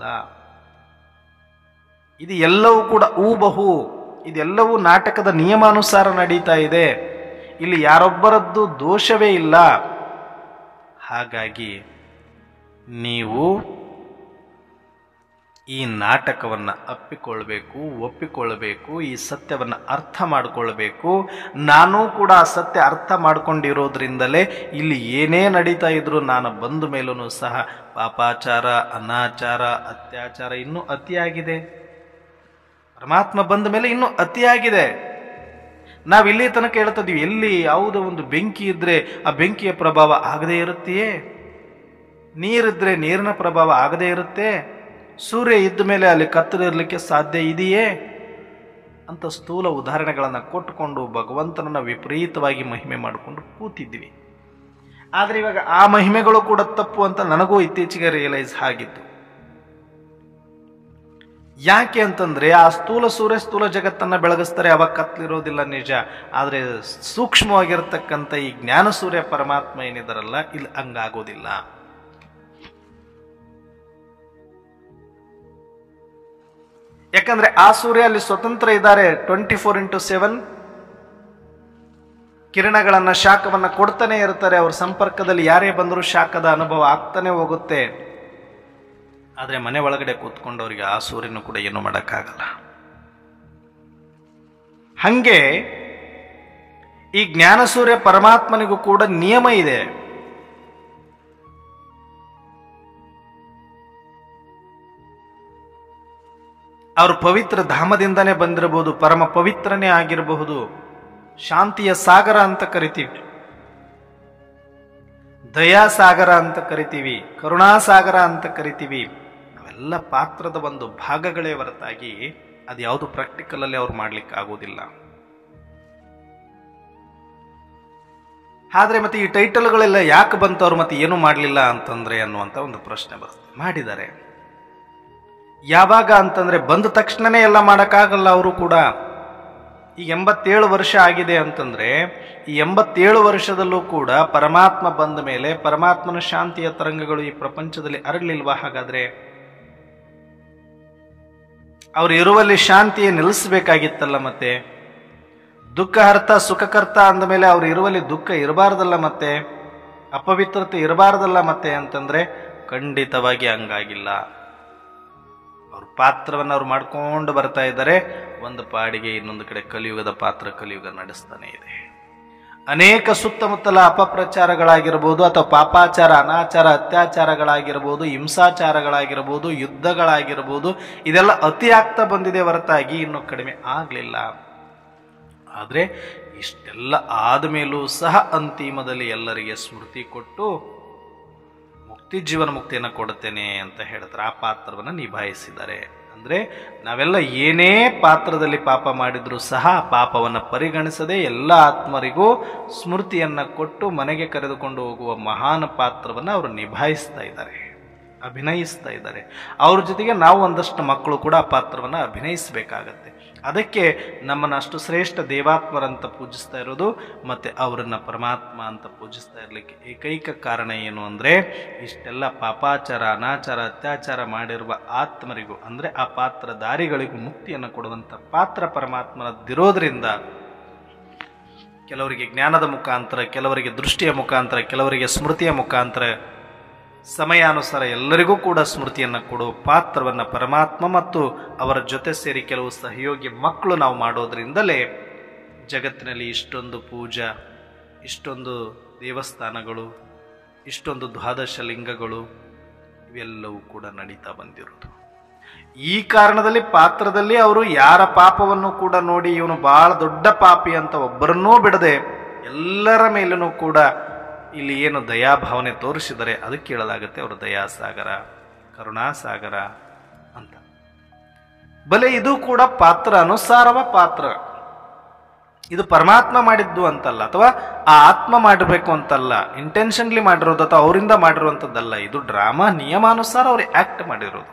ಇದು ಎಲ್ಲವೂ ಕೂಡ ಊಬಹು ಇದೆಲ್ಲವೂ ನಾಟಕದ ನಿಯಮಾನುಸಾರ ನಡೀತಾ ಇದೆ ಇಲ್ಲಿ ಯಾರೊಬ್ಬರದ್ದು ದೋಷವೇ ಇಲ್ಲ ಹಾಗಾಗಿ ನೀವು ಈ ನಾಟಕವನ್ನು ಅಪ್ಪಿಕೊಳ್ಬೇಕು ಒಪ್ಪಿಕೊಳ್ಬೇಕು ಈ ಸತ್ಯವನ್ನು ಅರ್ಥ ಮಾಡಿಕೊಳ್ಬೇಕು ನಾನು ಕೂಡ ಆ ಸತ್ಯ ಅರ್ಥ ಮಾಡ್ಕೊಂಡಿರೋದ್ರಿಂದಲೇ ಇಲ್ಲಿ ಏನೇ ನಡೀತಾ ಇದ್ರು ನಾನು ಬಂದ ಮೇಲೂ ಸಹ ಪಾಪಾಚಾರ ಅನಾಚಾರ ಅತ್ಯಾಚಾರ ಇನ್ನೂ ಅತಿಯಾಗಿದೆ ಪರಮಾತ್ಮ ಬಂದ ಮೇಲೆ ಇನ್ನೂ ಅತಿಯಾಗಿದೆ ನಾವು ಇಲ್ಲಿ ತನಕ ಹೇಳ್ತಿದ್ವಿ ಎಲ್ಲಿ ಯಾವುದೋ ಒಂದು ಬೆಂಕಿ ಇದ್ರೆ ಆ ಬೆಂಕಿಯ ಪ್ರಭಾವ ಆಗದೇ ಇರುತ್ತೆಯೇ ನೀರಿದ್ರೆ ನೀರಿನ ಪ್ರಭಾವ ಆಗದೇ ಇರುತ್ತೆ ಸೂರ್ಯ ಇದ್ದ ಮೇಲೆ ಅಲ್ಲಿ ಕತ್ತಲಿರಲಿಕ್ಕೆ ಸಾಧ್ಯ ಇದೆಯೇ ಅಂತ ಸ್ಥೂಲ ಉದಾಹರಣೆಗಳನ್ನು ಕೊಟ್ಟುಕೊಂಡು ಭಗವಂತನನ್ನ ವಿಪರೀತವಾಗಿ ಮಹಿಮೆ ಮಾಡಿಕೊಂಡು ಕೂತಿದ್ವಿ ಆದರೆ ಇವಾಗ ಆ ಮಹಿಮೆಗಳು ಕೂಡ ತಪ್ಪು ಅಂತ ನನಗೂ ಇತ್ತೀಚೆಗೆ ರಿಯಲೈಸ್ ಆಗಿತ್ತು ಯಾಕೆ ಅಂತಂದ್ರೆ ಆ ಸ್ಥೂಲ ಸೂರ್ಯ ಸ್ಥೂಲ ಜಗತ್ತನ್ನ ಬೆಳಗಿಸ್ತಾರೆ ಅವಾಗ ಕತ್ಲಿರೋದಿಲ್ಲ ನಿಜ ಆದ್ರೆ ಸೂಕ್ಷ್ಮವಾಗಿರ್ತಕ್ಕಂಥ ಈ ಜ್ಞಾನ ಸೂರ್ಯ ಪರಮಾತ್ಮ ಏನಿದಾರಲ್ಲ ಇಲ್ಲಿ ಹಂಗಾಗೋದಿಲ್ಲ ಯಾಕಂದ್ರೆ ಆ ಸೂರ್ಯ ಅಲ್ಲಿ ಸ್ವತಂತ್ರ ಇದ್ದಾರೆ ಟ್ವೆಂಟಿ ಫೋರ್ ಇಂಟು ಸೆವೆನ್ ಕಿರಣಗಳನ್ನ ಶಾಖವನ್ನ ಕೊಡ್ತಾನೆ ಇರ್ತಾರೆ ಅವ್ರ ಸಂಪರ್ಕದಲ್ಲಿ ಯಾರೇ ಬಂದರೂ ಶಾಖದ ಅನುಭವ ಆಗ್ತಾನೆ ಹೋಗುತ್ತೆ ಆದ್ರೆ ಮನೆ ಒಳಗಡೆ ಕೂತ್ಕೊಂಡವರಿಗೆ ಆ ಸೂರ್ಯನು ಕೂಡ ಏನು ಮಾಡೋಕ್ಕಾಗಲ್ಲ ಹಂಗೆ ಈ ಜ್ಞಾನ ಸೂರ್ಯ ಪರಮಾತ್ಮನಿಗೂ ಕೂಡ ನಿಯಮ ಇದೆ ಅವರು ಪವಿತ್ರ ಧಾಮದಿಂದನೇ ಬಂದಿರಬಹುದು ಪರಮ ಪವಿತ್ರನೇ ಆಗಿರಬಹುದು ಶಾಂತಿಯ ಸಾಗರ ಅಂತ ಕರಿತೀವಿ ದಯಾಸಾಗರ ಅಂತ ಕರಿತೀವಿ ಕರುಣಾಸಾಗರ ಅಂತ ಕರಿತೀವಿ ಅವೆಲ್ಲ ಪಾತ್ರದ ಒಂದು ಭಾಗಗಳೇ ಹೊರತಾಗಿ ಅದು ಯಾವುದು ಪ್ರಾಕ್ಟಿಕಲ್ ಅಲ್ಲಿ ಅವ್ರು ಮಾಡ್ಲಿಕ್ಕೆ ಆಗೋದಿಲ್ಲ ಆದ್ರೆ ಮತ್ತೆ ಈ ಟೈಟಲ್ಗಳೆಲ್ಲ ಯಾಕೆ ಬಂತು ಅವ್ರು ಮತ್ತೆ ಏನು ಮಾಡಲಿಲ್ಲ ಅಂತಂದ್ರೆ ಅನ್ನುವಂತ ಒಂದು ಪ್ರಶ್ನೆ ಬರುತ್ತೆ ಮಾಡಿದ್ದಾರೆ ಯಾವಾಗ ಅಂತಂದ್ರೆ ಬಂದ ತಕ್ಷಣನೇ ಎಲ್ಲ ಮಾಡೋಕ್ಕಾಗಲ್ಲ ಅವರು ಕೂಡ ಈಗ ಎಂಬತ್ತೇಳು ವರ್ಷ ಆಗಿದೆ ಅಂತಂದ್ರೆ ಈ ಎಂಬತ್ತೇಳು ವರ್ಷದಲ್ಲೂ ಕೂಡ ಪರಮಾತ್ಮ ಬಂದ ಮೇಲೆ ಪರಮಾತ್ಮನ ಶಾಂತಿಯ ತರಂಗಗಳು ಈ ಪ್ರಪಂಚದಲ್ಲಿ ಅರಳಿಲ್ವಾ ಹಾಗಾದ್ರೆ ಅವ್ರು ಇರುವಲ್ಲಿ ಶಾಂತಿയെ ನಿಲ್ಲಿಸಬೇಕಾಗಿತ್ತಲ್ಲ ಮತ್ತೆ ದುಃಖಹರ್ತ ಸುಖಕರ್ತ ಅಂದ ಮೇಲೆ ಅವ್ರು ಇರುವಲ್ಲಿ ದುಃಖ ಇರಬಾರ್ದಲ್ಲ ಮತ್ತೆ ಅಪವಿತ್ರತೆ ಇರಬಾರ್ದಲ್ಲ ಮತ್ತೆ ಅಂತಂದ್ರೆ ಖಂಡಿತವಾಗಿ ಹಂಗಾಗಿಲ್ಲ ಅವ್ರ ಪಾತ್ರವನ್ನು ಅವ್ರು ಮಾಡ್ಕೊಂಡು ಬರ್ತಾ ಇದ್ದಾರೆ ಒಂದು ಪಾಡಿಗೆ ಇನ್ನೊಂದು ಕಡೆ ಕಲಿಯುಗದ ಪಾತ್ರ ಕಲಿಯುಗ ನಡೆಸ್ತಾನೆ ಇದೆ ಅನೇಕ ಸುತ್ತಮುತ್ತಲ ಅಪಪ್ರಚಾರಗಳಾಗಿರ್ಬೋದು ಅಥವಾ ಪಾಪಾಚಾರ ಅನಾಚಾರ ಅತ್ಯಾಚಾರಗಳಾಗಿರ್ಬೋದು ಹಿಂಸಾಚಾರಗಳಾಗಿರ್ಬೋದು ಯುದ್ಧಗಳಾಗಿರ್ಬೋದು ಇದೆಲ್ಲ ಅತಿ ಆಗ್ತಾ ಬಂದಿದೆ ಹೊರತಾಗಿ ಇನ್ನು ಕಡಿಮೆ ಆಗಲಿಲ್ಲ ಆದರೆ ಇಷ್ಟೆಲ್ಲ ಆದಮೇಲೂ ಸಹ ಅಂತಿಮದಲ್ಲಿ ಎಲ್ಲರಿಗೆ ಸ್ಮೃತಿ ಕೊಟ್ಟು ಮುಕ್ತಿ ಜೀವನ ಮುಕ್ತಿಯನ್ನು ಕೊಡುತ್ತೇನೆ ಅಂತ ಹೇಳ್ತಾರೆ ಆ ಪಾತ್ರವನ್ನು ನಿಭಾಯಿಸಿದ್ದಾರೆ ಅಂದರೆ ನಾವೆಲ್ಲ ಏನೇ ಪಾತ್ರದಲ್ಲಿ ಪಾಪ ಮಾಡಿದ್ರೂ ಸಹ ಆ ಪಾಪವನ್ನು ಪರಿಗಣಿಸದೆ ಎಲ್ಲ ಆತ್ಮರಿಗೂ ಸ್ಮೃತಿಯನ್ನು ಕೊಟ್ಟು ಮನೆಗೆ ಕರೆದುಕೊಂಡು ಹೋಗುವ ಮಹಾನ್ ಪಾತ್ರವನ್ನು ಅವರು ನಿಭಾಯಿಸ್ತಾ ಇದ್ದಾರೆ ಅಭಿನಯಿಸ್ತಾ ಇದ್ದಾರೆ ಅವ್ರ ಜೊತೆಗೆ ನಾವು ಒಂದಷ್ಟು ಮಕ್ಕಳು ಕೂಡ ಆ ಪಾತ್ರವನ್ನು ಅಭಿನಯಿಸಬೇಕಾಗತ್ತೆ ಅದಕ್ಕೆ ನಮ್ಮನ್ನು ಅಷ್ಟು ಶ್ರೇಷ್ಠ ದೇವಾತ್ಮರಂತ ಪೂಜಿಸ್ತಾ ಇರೋದು ಮತ್ತು ಅವರನ್ನ ಪರಮಾತ್ಮ ಅಂತ ಪೂಜಿಸ್ತಾ ಇರಲಿಕ್ಕೆ ಏಕೈಕ ಕಾರಣ ಏನು ಅಂದರೆ ಇಷ್ಟೆಲ್ಲ ಪಾಪಾಚಾರ ಅನಾಚಾರ ಅತ್ಯಾಚಾರ ಮಾಡಿರುವ ಆತ್ಮರಿಗೂ ಅಂದರೆ ಆ ಪಾತ್ರಧಾರಿಗಳಿಗೂ ಮುಕ್ತಿಯನ್ನು ಕೊಡುವಂಥ ಪಾತ್ರ ಪರಮಾತ್ಮನದ್ದಿರೋದ್ರಿಂದ ಕೆಲವರಿಗೆ ಜ್ಞಾನದ ಮುಖಾಂತರ ಕೆಲವರಿಗೆ ದೃಷ್ಟಿಯ ಮುಖಾಂತರ ಕೆಲವರಿಗೆ ಸ್ಮೃತಿಯ ಮುಖಾಂತರ ಸಮಯಾನುಸಾರ ಎಲ್ಲರಿಗೂ ಕೂಡ ಸ್ಮೃತಿಯನ್ನು ಕೊಡುವ ಪಾತ್ರವನ್ನು ಪರಮಾತ್ಮ ಮತ್ತು ಅವರ ಜೊತೆ ಸೇರಿ ಕೆಲವು ಸಹಯೋಗಿ ಮಕ್ಕಳು ನಾವು ಮಾಡೋದ್ರಿಂದಲೇ ಜಗತ್ತಿನಲ್ಲಿ ಇಷ್ಟೊಂದು ಪೂಜಾ ಇಷ್ಟೊಂದು ದೇವಸ್ಥಾನಗಳು ಇಷ್ಟೊಂದು ದ್ವಾದಶ ಲಿಂಗಗಳು ಇವೆಲ್ಲವೂ ಕೂಡ ನಡೀತಾ ಬಂದಿರೋದು ಈ ಕಾರಣದಲ್ಲಿ ಪಾತ್ರದಲ್ಲಿ ಅವರು ಯಾರ ಪಾಪವನ್ನು ಕೂಡ ನೋಡಿ ಇವನು ಬಹಳ ದೊಡ್ಡ ಪಾಪಿ ಅಂತ ಒಬ್ಬರನ್ನೂ ಬಿಡದೆ ಎಲ್ಲರ ಮೇಲೂ ಕೂಡ ಇಲ್ಲಿ ಏನು ದಯಾಭಾವನೆ ತೋರಿಸಿದರೆ ಅದಕ್ಕೆ ಹೇಳಲಾಗುತ್ತೆ ಅವರು ದಯಾಸಾಗರ ಕರುಣಾಸಾಗರ ಅಂತ ಬಲೆ ಇದು ಕೂಡ ಪಾತ್ರ ಅನುಸಾರವ ಪಾತ್ರ ಇದು ಪರಮಾತ್ಮ ಮಾಡಿದ್ದು ಅಂತಲ್ಲ ಅಥವಾ ಆ ಆತ್ಮ ಮಾಡಬೇಕು ಅಂತಲ್ಲ ಇಂಟೆನ್ಷನ್ಲಿ ಮಾಡಿರೋದು ಅಥವಾ ಅವರಿಂದ ಮಾಡಿರುವಂಥದ್ದಲ್ಲ ಇದು ಡ್ರಾಮಾ ನಿಯಮಾನುಸಾರ ಅವ್ರು ಆಕ್ಟ್ ಮಾಡಿರೋದು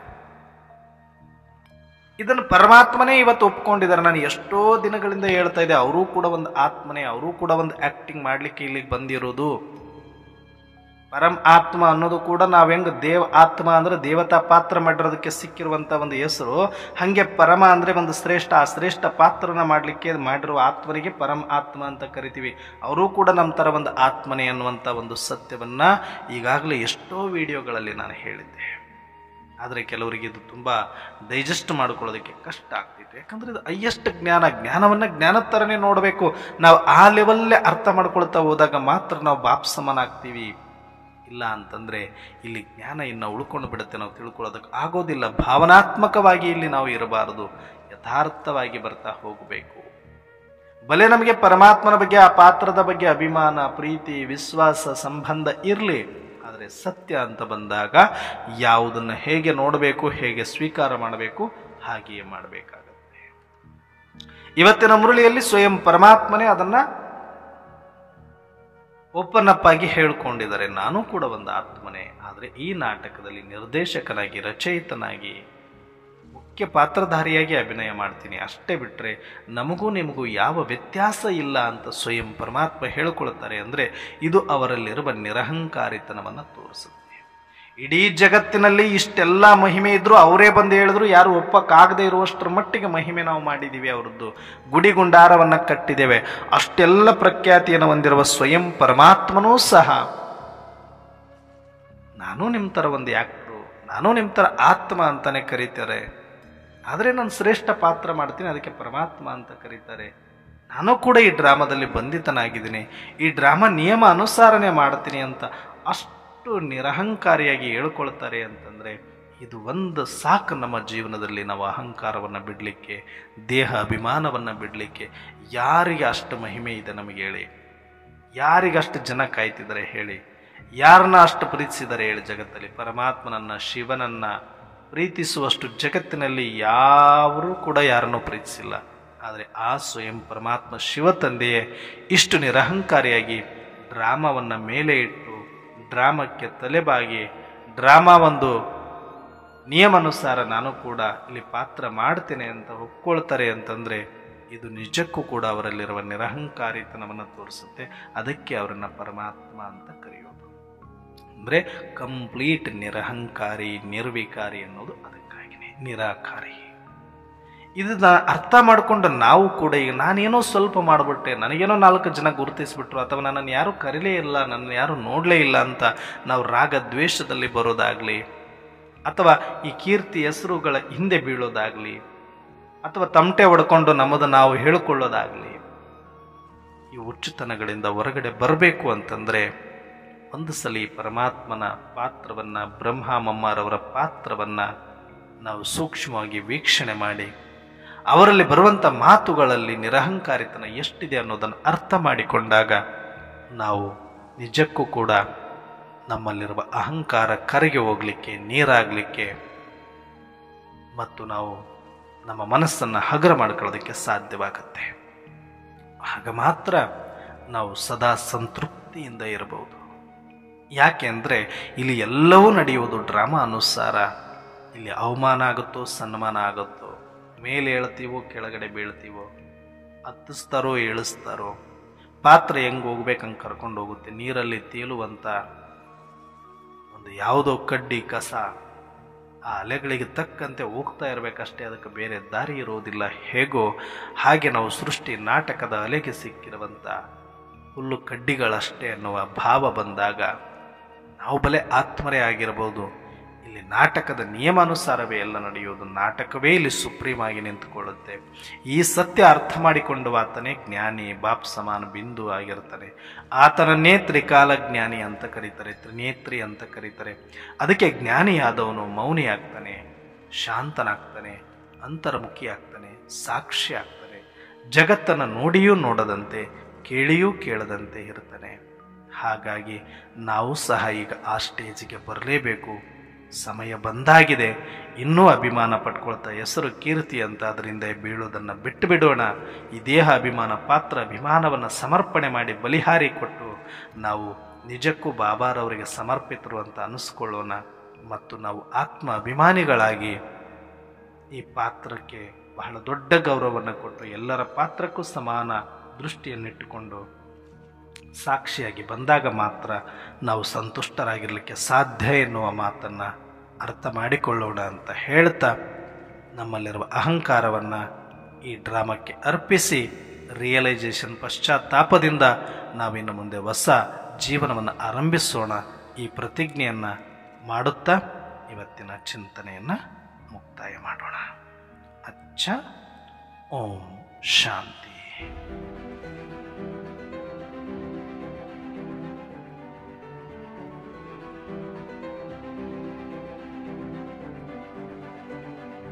ಇದನ್ನು ಪರಮಾತ್ಮನೇ ಇವತ್ತು ಒಪ್ಕೊಂಡಿದ್ದಾರೆ ನಾನು ಎಷ್ಟೋ ದಿನಗಳಿಂದ ಹೇಳ್ತಾ ಇದ್ದೆ ಅವರೂ ಕೂಡ ಒಂದು ಆತ್ಮನೇ ಅವರೂ ಕೂಡ ಒಂದು ಆಕ್ಟಿಂಗ್ ಮಾಡ್ಲಿಕ್ಕೆ ಇಲ್ಲಿಗೆ ಬಂದಿರೋದು ಪರಂ ಆತ್ಮ ಅನ್ನೋದು ಕೂಡ ನಾವ್ ಹೆಂಗ್ ದೇವ ಆತ್ಮ ಅಂದ್ರೆ ದೇವತಾ ಪಾತ್ರ ಮಾಡಿರೋದಕ್ಕೆ ಸಿಕ್ಕಿರುವಂತ ಒಂದು ಹೆಸರು ಹಂಗೆ ಪರಮ ಅಂದ್ರೆ ಒಂದು ಶ್ರೇಷ್ಠ ಆ ಶ್ರೇಷ್ಠ ಪಾತ್ರನ ಮಾಡ್ಲಿಕ್ಕೆ ಮಾಡಿರುವ ಆತ್ಮನಿಗೆ ಪರಂ ಆತ್ಮ ಅಂತ ಕರಿತೀವಿ ಅವರೂ ಕೂಡ ನಮ್ಮ ತರ ಒಂದು ಆತ್ಮನೇ ಅನ್ನುವಂತ ಒಂದು ಸತ್ಯವನ್ನ ಈಗಾಗಲೇ ಎಷ್ಟೋ ವಿಡಿಯೋಗಳಲ್ಲಿ ನಾನು ಹೇಳಿದ್ದೆ ಆದರೆ ಕೆಲವರಿಗೆ ಇದು ತುಂಬ ಡೈಜೆಸ್ಟ್ ಮಾಡ್ಕೊಳ್ಳೋದಕ್ಕೆ ಕಷ್ಟ ಆಗ್ತಿತ್ತು ಯಾಕಂದ್ರೆ ಇದು ಹೈಯೆಸ್ಟ್ ಜ್ಞಾನ ಜ್ಞಾನವನ್ನ ಜ್ಞಾನದ ಥರನೇ ನೋಡಬೇಕು ನಾವು ಆ ಲೆವೆಲ್ಲೇ ಅರ್ಥ ಮಾಡ್ಕೊಳ್ತಾ ಹೋದಾಗ ಮಾತ್ರ ನಾವು ಬಾಪ್ಸಮನಾಗ್ತೀವಿ ಇಲ್ಲ ಅಂತಂದ್ರೆ ಇಲ್ಲಿ ಜ್ಞಾನ ಇನ್ನು ಉಳ್ಕೊಂಡು ಬಿಡುತ್ತೆ ನಾವು ತಿಳ್ಕೊಳ್ಳೋದಕ್ಕೆ ಆಗೋದಿಲ್ಲ ಭಾವನಾತ್ಮಕವಾಗಿ ಇಲ್ಲಿ ನಾವು ಇರಬಾರದು ಯಥಾರ್ಥವಾಗಿ ಬರ್ತಾ ಹೋಗಬೇಕು ಬಲೆ ನಮಗೆ ಪರಮಾತ್ಮನ ಬಗ್ಗೆ ಆ ಪಾತ್ರದ ಬಗ್ಗೆ ಅಭಿಮಾನ ಪ್ರೀತಿ ವಿಶ್ವಾಸ ಸಂಬಂಧ ಇರಲಿ ಆದರೆ ಸತ್ಯ ಅಂತ ಬಂದಾಗ ಯಾವುದನ್ನು ಹೇಗೆ ನೋಡಬೇಕು ಹೇಗೆ ಸ್ವೀಕಾರ ಮಾಡಬೇಕು ಹಾಗೆಯೇ ಮಾಡಬೇಕಾಗತ್ತೆ ಇವತ್ತಿನ ಮುರಳಿಯಲ್ಲಿ ಸ್ವಯಂ ಪರಮಾತ್ಮನೇ ಅದನ್ನ ಓಪನ್ ಅಪ್ ಆಗಿ ಹೇಳ್ಕೊಂಡಿದ್ದಾರೆ ನಾನು ಕೂಡ ಒಂದು ಆತ್ಮನೇ ಆದರೆ ಈ ನಾಟಕದಲ್ಲಿ ನಿರ್ದೇಶಕನಾಗಿ ರಚಯಿತನಾಗಿ ಮುಖ್ಯ ಪಾತ್ರಧಾರಿಯಾಗಿ ಅಭಿನಯ ಮಾಡ್ತೀನಿ ಅಷ್ಟೇ ಬಿಟ್ಟರೆ ನಮಗೂ ನಿಮಗೂ ಯಾವ ವ್ಯತ್ಯಾಸ ಇಲ್ಲ ಅಂತ ಸ್ವಯಂ ಪರಮಾತ್ಮ ಹೇಳಿಕೊಳ್ತಾರೆ ಅಂದರೆ ಇದು ಅವರಲ್ಲಿರುವ ನಿರಹಂಕಾರಿತನವನ್ನು ತೋರಿಸುತ್ತೆ ಇಡೀ ಜಗತ್ತಿನಲ್ಲಿ ಇಷ್ಟೆಲ್ಲ ಮಹಿಮೆ ಇದ್ರು ಅವರೇ ಬಂದು ಹೇಳಿದ್ರು ಯಾರು ಒಪ್ಪಕ್ಕಾಗದೇ ಇರುವಷ್ಟರ ಮಟ್ಟಿಗೆ ಮಹಿಮೆ ನಾವು ಮಾಡಿದ್ದೀವಿ ಅವರದ್ದು ಗುಡಿ ಗುಂಡಾರವನ್ನು ಕಟ್ಟಿದ್ದೇವೆ ಅಷ್ಟೆಲ್ಲ ಪ್ರಖ್ಯಾತಿಯನ್ನು ಹೊಂದಿರುವ ಸ್ವಯಂ ಪರಮಾತ್ಮನೂ ಸಹ ನಾನು ನಿಮ್ಮ ಥರ ಒಂದು ಆ್ಯಕ್ಟ್ರು ನಾನು ನಿಮ್ಮ ಥರ ಆತ್ಮ ಅಂತಾನೆ ಕರೀತಾರೆ ಆದರೆ ನಾನು ಶ್ರೇಷ್ಠ ಪಾತ್ರ ಮಾಡ್ತೀನಿ ಅದಕ್ಕೆ ಪರಮಾತ್ಮ ಅಂತ ಕರೀತಾರೆ ನಾನು ಕೂಡ ಈ ಡ್ರಾಮಾದಲ್ಲಿ ಬಂಧಿತನಾಗಿದ್ದೀನಿ ಈ ಡ್ರಾಮಾ ನಿಯಮ ಅನುಸಾರನೇ ಮಾಡ್ತೀನಿ ಅಂತ ಅಷ್ಟು ನಿರಹಂಕಾರಿಯಾಗಿ ಹೇಳ್ಕೊಳ್ತಾರೆ ಅಂತಂದರೆ ಇದು ಒಂದು ಸಾಕು ನಮ್ಮ ಜೀವನದಲ್ಲಿ ನಾವು ಅಹಂಕಾರವನ್ನು ಬಿಡಲಿಕ್ಕೆ ದೇಹ ಅಭಿಮಾನವನ್ನು ಬಿಡಲಿಕ್ಕೆ ಯಾರಿಗೆ ಅಷ್ಟು ಮಹಿಮೆ ಇದೆ ನಮಗೆ ಹೇಳಿ ಯಾರಿಗಷ್ಟು ಜನ ಕಾಯ್ತಿದ್ದಾರೆ ಹೇಳಿ ಯಾರನ್ನ ಅಷ್ಟು ಪ್ರೀತಿಸಿದ್ದಾರೆ ಹೇಳಿ ಜಗತ್ತಲ್ಲಿ ಪರಮಾತ್ಮನನ್ನ ಶಿವನನ್ನ ಪ್ರೀತಿಸುವಷ್ಟು ಜಗತ್ತಿನಲ್ಲಿ ಯಾರೂ ಕೂಡ ಯಾರನ್ನೂ ಪ್ರೀತಿಸಿಲ್ಲ ಆದರೆ ಆ ಸ್ವಯಂ ಪರಮಾತ್ಮ ಶಿವ ತಂದೆಯೇ ಇಷ್ಟು ನಿರಹಂಕಾರಿಯಾಗಿ ಡ್ರಾಮಾವನ್ನು ಮೇಲೆ ಇಟ್ಟು ಡ್ರಾಮಕ್ಕೆ ತಲೆಬಾಗಿ ಡ್ರಾಮಾ ಒಂದು ನಿಯಮಾನುಸಾರ ನಾನು ಕೂಡ ಇಲ್ಲಿ ಪಾತ್ರ ಮಾಡ್ತೇನೆ ಅಂತ ಒಪ್ಕೊಳ್ತಾರೆ ಅಂತಂದರೆ ಇದು ನಿಜಕ್ಕೂ ಕೂಡ ಅವರಲ್ಲಿರುವ ನಿರಹಂಕಾರಿತನವನ್ನು ತೋರಿಸುತ್ತೆ ಅದಕ್ಕೆ ಅವರನ್ನು ಪರಮಾತ್ಮ ಅಂತ ಕರೆಯೋದು ಅಂದರೆ ಕಂಪ್ಲೀಟ್ ನಿರಹಂಕಾರಿ ನಿರ್ವಿಕಾರಿ ಅನ್ನೋದು ಅದಕ್ಕಾಗಿನೇ ನಿರಾಕಾರಿ ಇದನ್ನ ಅರ್ಥ ಮಾಡಿಕೊಂಡು ನಾವು ಕೂಡ ಈಗ ನಾನೇನೋ ಸ್ವಲ್ಪ ಮಾಡಿಬಿಟ್ಟೆ ನನಗೇನೋ ನಾಲ್ಕು ಜನ ಗುರುತಿಸ್ಬಿಟ್ರು ಅಥವಾ ನನ್ನನ್ನು ಯಾರೂ ಕರೀಲೇ ಇಲ್ಲ ನನ್ನ ಯಾರೂ ನೋಡಲೇ ಇಲ್ಲ ಅಂತ ನಾವು ರಾಗ ದ್ವೇಷದಲ್ಲಿ ಬರೋದಾಗಲಿ ಅಥವಾ ಈ ಕೀರ್ತಿ ಹೆಸರುಗಳ ಹಿಂದೆ ಬೀಳೋದಾಗಲಿ ಅಥವಾ ತಮಟೆ ಹೊಡ್ಕೊಂಡು ನಮ್ಮದು ನಾವು ಹೇಳಿಕೊಳ್ಳೋದಾಗಲಿ ಈ ಹುಚ್ಚುತನಗಳಿಂದ ಹೊರಗಡೆ ಬರಬೇಕು ಅಂತಂದರೆ ಒಂದು ಸಲ ಈ ಪರಮಾತ್ಮನ ಪಾತ್ರವನ್ನು ಬ್ರಹ್ಮ ಮಮ್ಮಾರವರ ಪಾತ್ರವನ್ನು ನಾವು ಸೂಕ್ಷ್ಮವಾಗಿ ವೀಕ್ಷಣೆ ಮಾಡಿ ಅವರಲ್ಲಿ ಬರುವಂಥ ಮಾತುಗಳಲ್ಲಿ ನಿರಹಂಕಾರಿತನ ಎಷ್ಟಿದೆ ಅನ್ನೋದನ್ನು ಅರ್ಥ ಮಾಡಿಕೊಂಡಾಗ ನಾವು ನಿಜಕ್ಕೂ ಕೂಡ ನಮ್ಮಲ್ಲಿರುವ ಅಹಂಕಾರ ಕರಗಿ ಹೋಗಲಿಕ್ಕೆ ನೀರಾಗಲಿಕ್ಕೆ ಮತ್ತು ನಾವು ನಮ್ಮ ಮನಸ್ಸನ್ನು ಹಗರ ಮಾಡ್ಕೊಳ್ಳೋದಕ್ಕೆ ಸಾಧ್ಯವಾಗುತ್ತೆ ಆಗ ಮಾತ್ರ ನಾವು ಸದಾ ಸಂತೃಪ್ತಿಯಿಂದ ಇರಬಹುದು ಯಾಕೆ ಅಂದರೆ ಇಲ್ಲಿ ಎಲ್ಲವೂ ನಡೆಯುವುದು ಡ್ರಾಮಾ ಅನುಸಾರ ಇಲ್ಲಿ ಅವಮಾನ ಆಗುತ್ತೋ ಸನ್ಮಾನ ಆಗುತ್ತೋ ಮೇಲೆ ಹೇಳ್ತೀವೋ ಕೆಳಗಡೆ ಬೀಳ್ತೀವೋ ಹತ್ತಿಸ್ತಾರೋ ಇಳಿಸ್ತಾರೋ ಪಾತ್ರೆ ಹೆಂಗೆ ಹೋಗ್ಬೇಕಂಗೆ ಕರ್ಕೊಂಡು ಹೋಗುತ್ತೆ ನೀರಲ್ಲಿ ತೇಲುವಂಥ ಒಂದು ಯಾವುದೋ ಕಡ್ಡಿ ಕಸ ಆ ಅಲೆಗಳಿಗೆ ತಕ್ಕಂತೆ ಹೋಗ್ತಾ ಇರಬೇಕಷ್ಟೇ ಅದಕ್ಕೆ ಬೇರೆ ದಾರಿ ಇರೋದಿಲ್ಲ ಹೇಗೋ ಹಾಗೆ ನಾವು ಸೃಷ್ಟಿ ನಾಟಕದ ಅಲೆಗೆ ಸಿಕ್ಕಿರುವಂಥ ಹುಲ್ಲು ಕಡ್ಡಿಗಳಷ್ಟೇ ಅನ್ನುವ ಭಾವ ಬಂದಾಗ ನಾವು ಬಲೆ ಆತ್ಮರೇ ಆಗಿರಬಹುದು ಇಲ್ಲಿ ನಾಟಕದ ನಿಯಮಾನುಸಾರವೇ ಎಲ್ಲ ನಡೆಯುವುದು ನಾಟಕವೇ ಇಲ್ಲಿ ಸುಪ್ರೀಂ ಆಗಿ ನಿಂತುಕೊಳ್ಳುತ್ತೆ ಈ ಸತ್ಯ ಅರ್ಥ ಮಾಡಿಕೊಂಡು ಆತನೇ ಜ್ಞಾನಿ ಬಾಪ್ ಸಮಾನ ಬಿಂದು ಆಗಿರ್ತಾನೆ ಆತನನ್ನೇ ತ್ರಿಕಾಲ ಜ್ಞಾನಿ ಅಂತ ಕರೀತಾರೆ ತ್ರಿನೇತ್ರಿ ಅಂತ ಕರೀತಾರೆ ಅದಕ್ಕೆ ಜ್ಞಾನಿಯಾದವನು ಮೌನಿ ಆಗ್ತಾನೆ ಶಾಂತನಾಗ್ತಾನೆ ಅಂತರ್ಮುಖಿ ಆಗ್ತಾನೆ ಸಾಕ್ಷಿ ಆಗ್ತಾನೆ ಜಗತ್ತನ್ನು ನೋಡಿಯೂ ನೋಡದಂತೆ ಕೇಳಿಯೂ ಕೇಳದಂತೆ ಇರ್ತಾನೆ ಹಾಗಾಗಿ ನಾವು ಸಹ ಈಗ ಆ ಸ್ಟೇಜಿಗೆ ಬರಲೇಬೇಕು ಸಮಯ ಬಂದಾಗಿದೆ ಇನ್ನೂ ಅಭಿಮಾನ ಪಟ್ಕೊಳ್ತಾ ಹೆಸರು ಕೀರ್ತಿ ಅಂತ ಅದರಿಂದ ಬೀಳೋದನ್ನು ಬಿಟ್ಟು ಬಿಡೋಣ ಈ ದೇಹ ಅಭಿಮಾನ ಪಾತ್ರ ಅಭಿಮಾನವನ್ನು ಸಮರ್ಪಣೆ ಮಾಡಿ ಬಲಿಹಾರಿ ಕೊಟ್ಟು ನಾವು ನಿಜಕ್ಕೂ ಬಾಬಾರವರಿಗೆ ಸಮರ್ಪಿತರು ಅಂತ ಅನಿಸ್ಕೊಳ್ಳೋಣ ಮತ್ತು ನಾವು ಆತ್ಮ ಅಭಿಮಾನಿಗಳಾಗಿ ಈ ಪಾತ್ರಕ್ಕೆ ಬಹಳ ದೊಡ್ಡ ಗೌರವವನ್ನು ಕೊಟ್ಟು ಎಲ್ಲರ ಪಾತ್ರಕ್ಕೂ ಸಮಾನ ದೃಷ್ಟಿಯನ್ನಿಟ್ಟುಕೊಂಡು ಸಾಕ್ಷಿಯಾಗಿ ಬಂದಾಗ ಮಾತ್ರ ನಾವು ಸಂತುಷ್ಟರಾಗಿರಲಿಕ್ಕೆ ಸಾಧ್ಯ ಎನ್ನುವ ಮಾತನ್ನು ಅರ್ಥ ಮಾಡಿಕೊಳ್ಳೋಣ ಅಂತ ಹೇಳ್ತಾ ನಮ್ಮಲ್ಲಿರುವ ಅಹಂಕಾರವನ್ನು ಈ ಡ್ರಾಮಕ್ಕೆ ಅರ್ಪಿಸಿ ರಿಯಲೈಸೇಷನ್ ಪಶ್ಚಾತ್ತಾಪದಿಂದ ನಾವಿನ್ನು ಮುಂದೆ ಹೊಸ ಜೀವನವನ್ನು ಆರಂಭಿಸೋಣ ಈ ಪ್ರತಿಜ್ಞೆಯನ್ನು ಮಾಡುತ್ತಾ ಇವತ್ತಿನ ಚಿಂತನೆಯನ್ನು ಮುಕ್ತಾಯ ಮಾಡೋಣ ಅಚ್ಚ ಓಂ ಶಾಂತಿ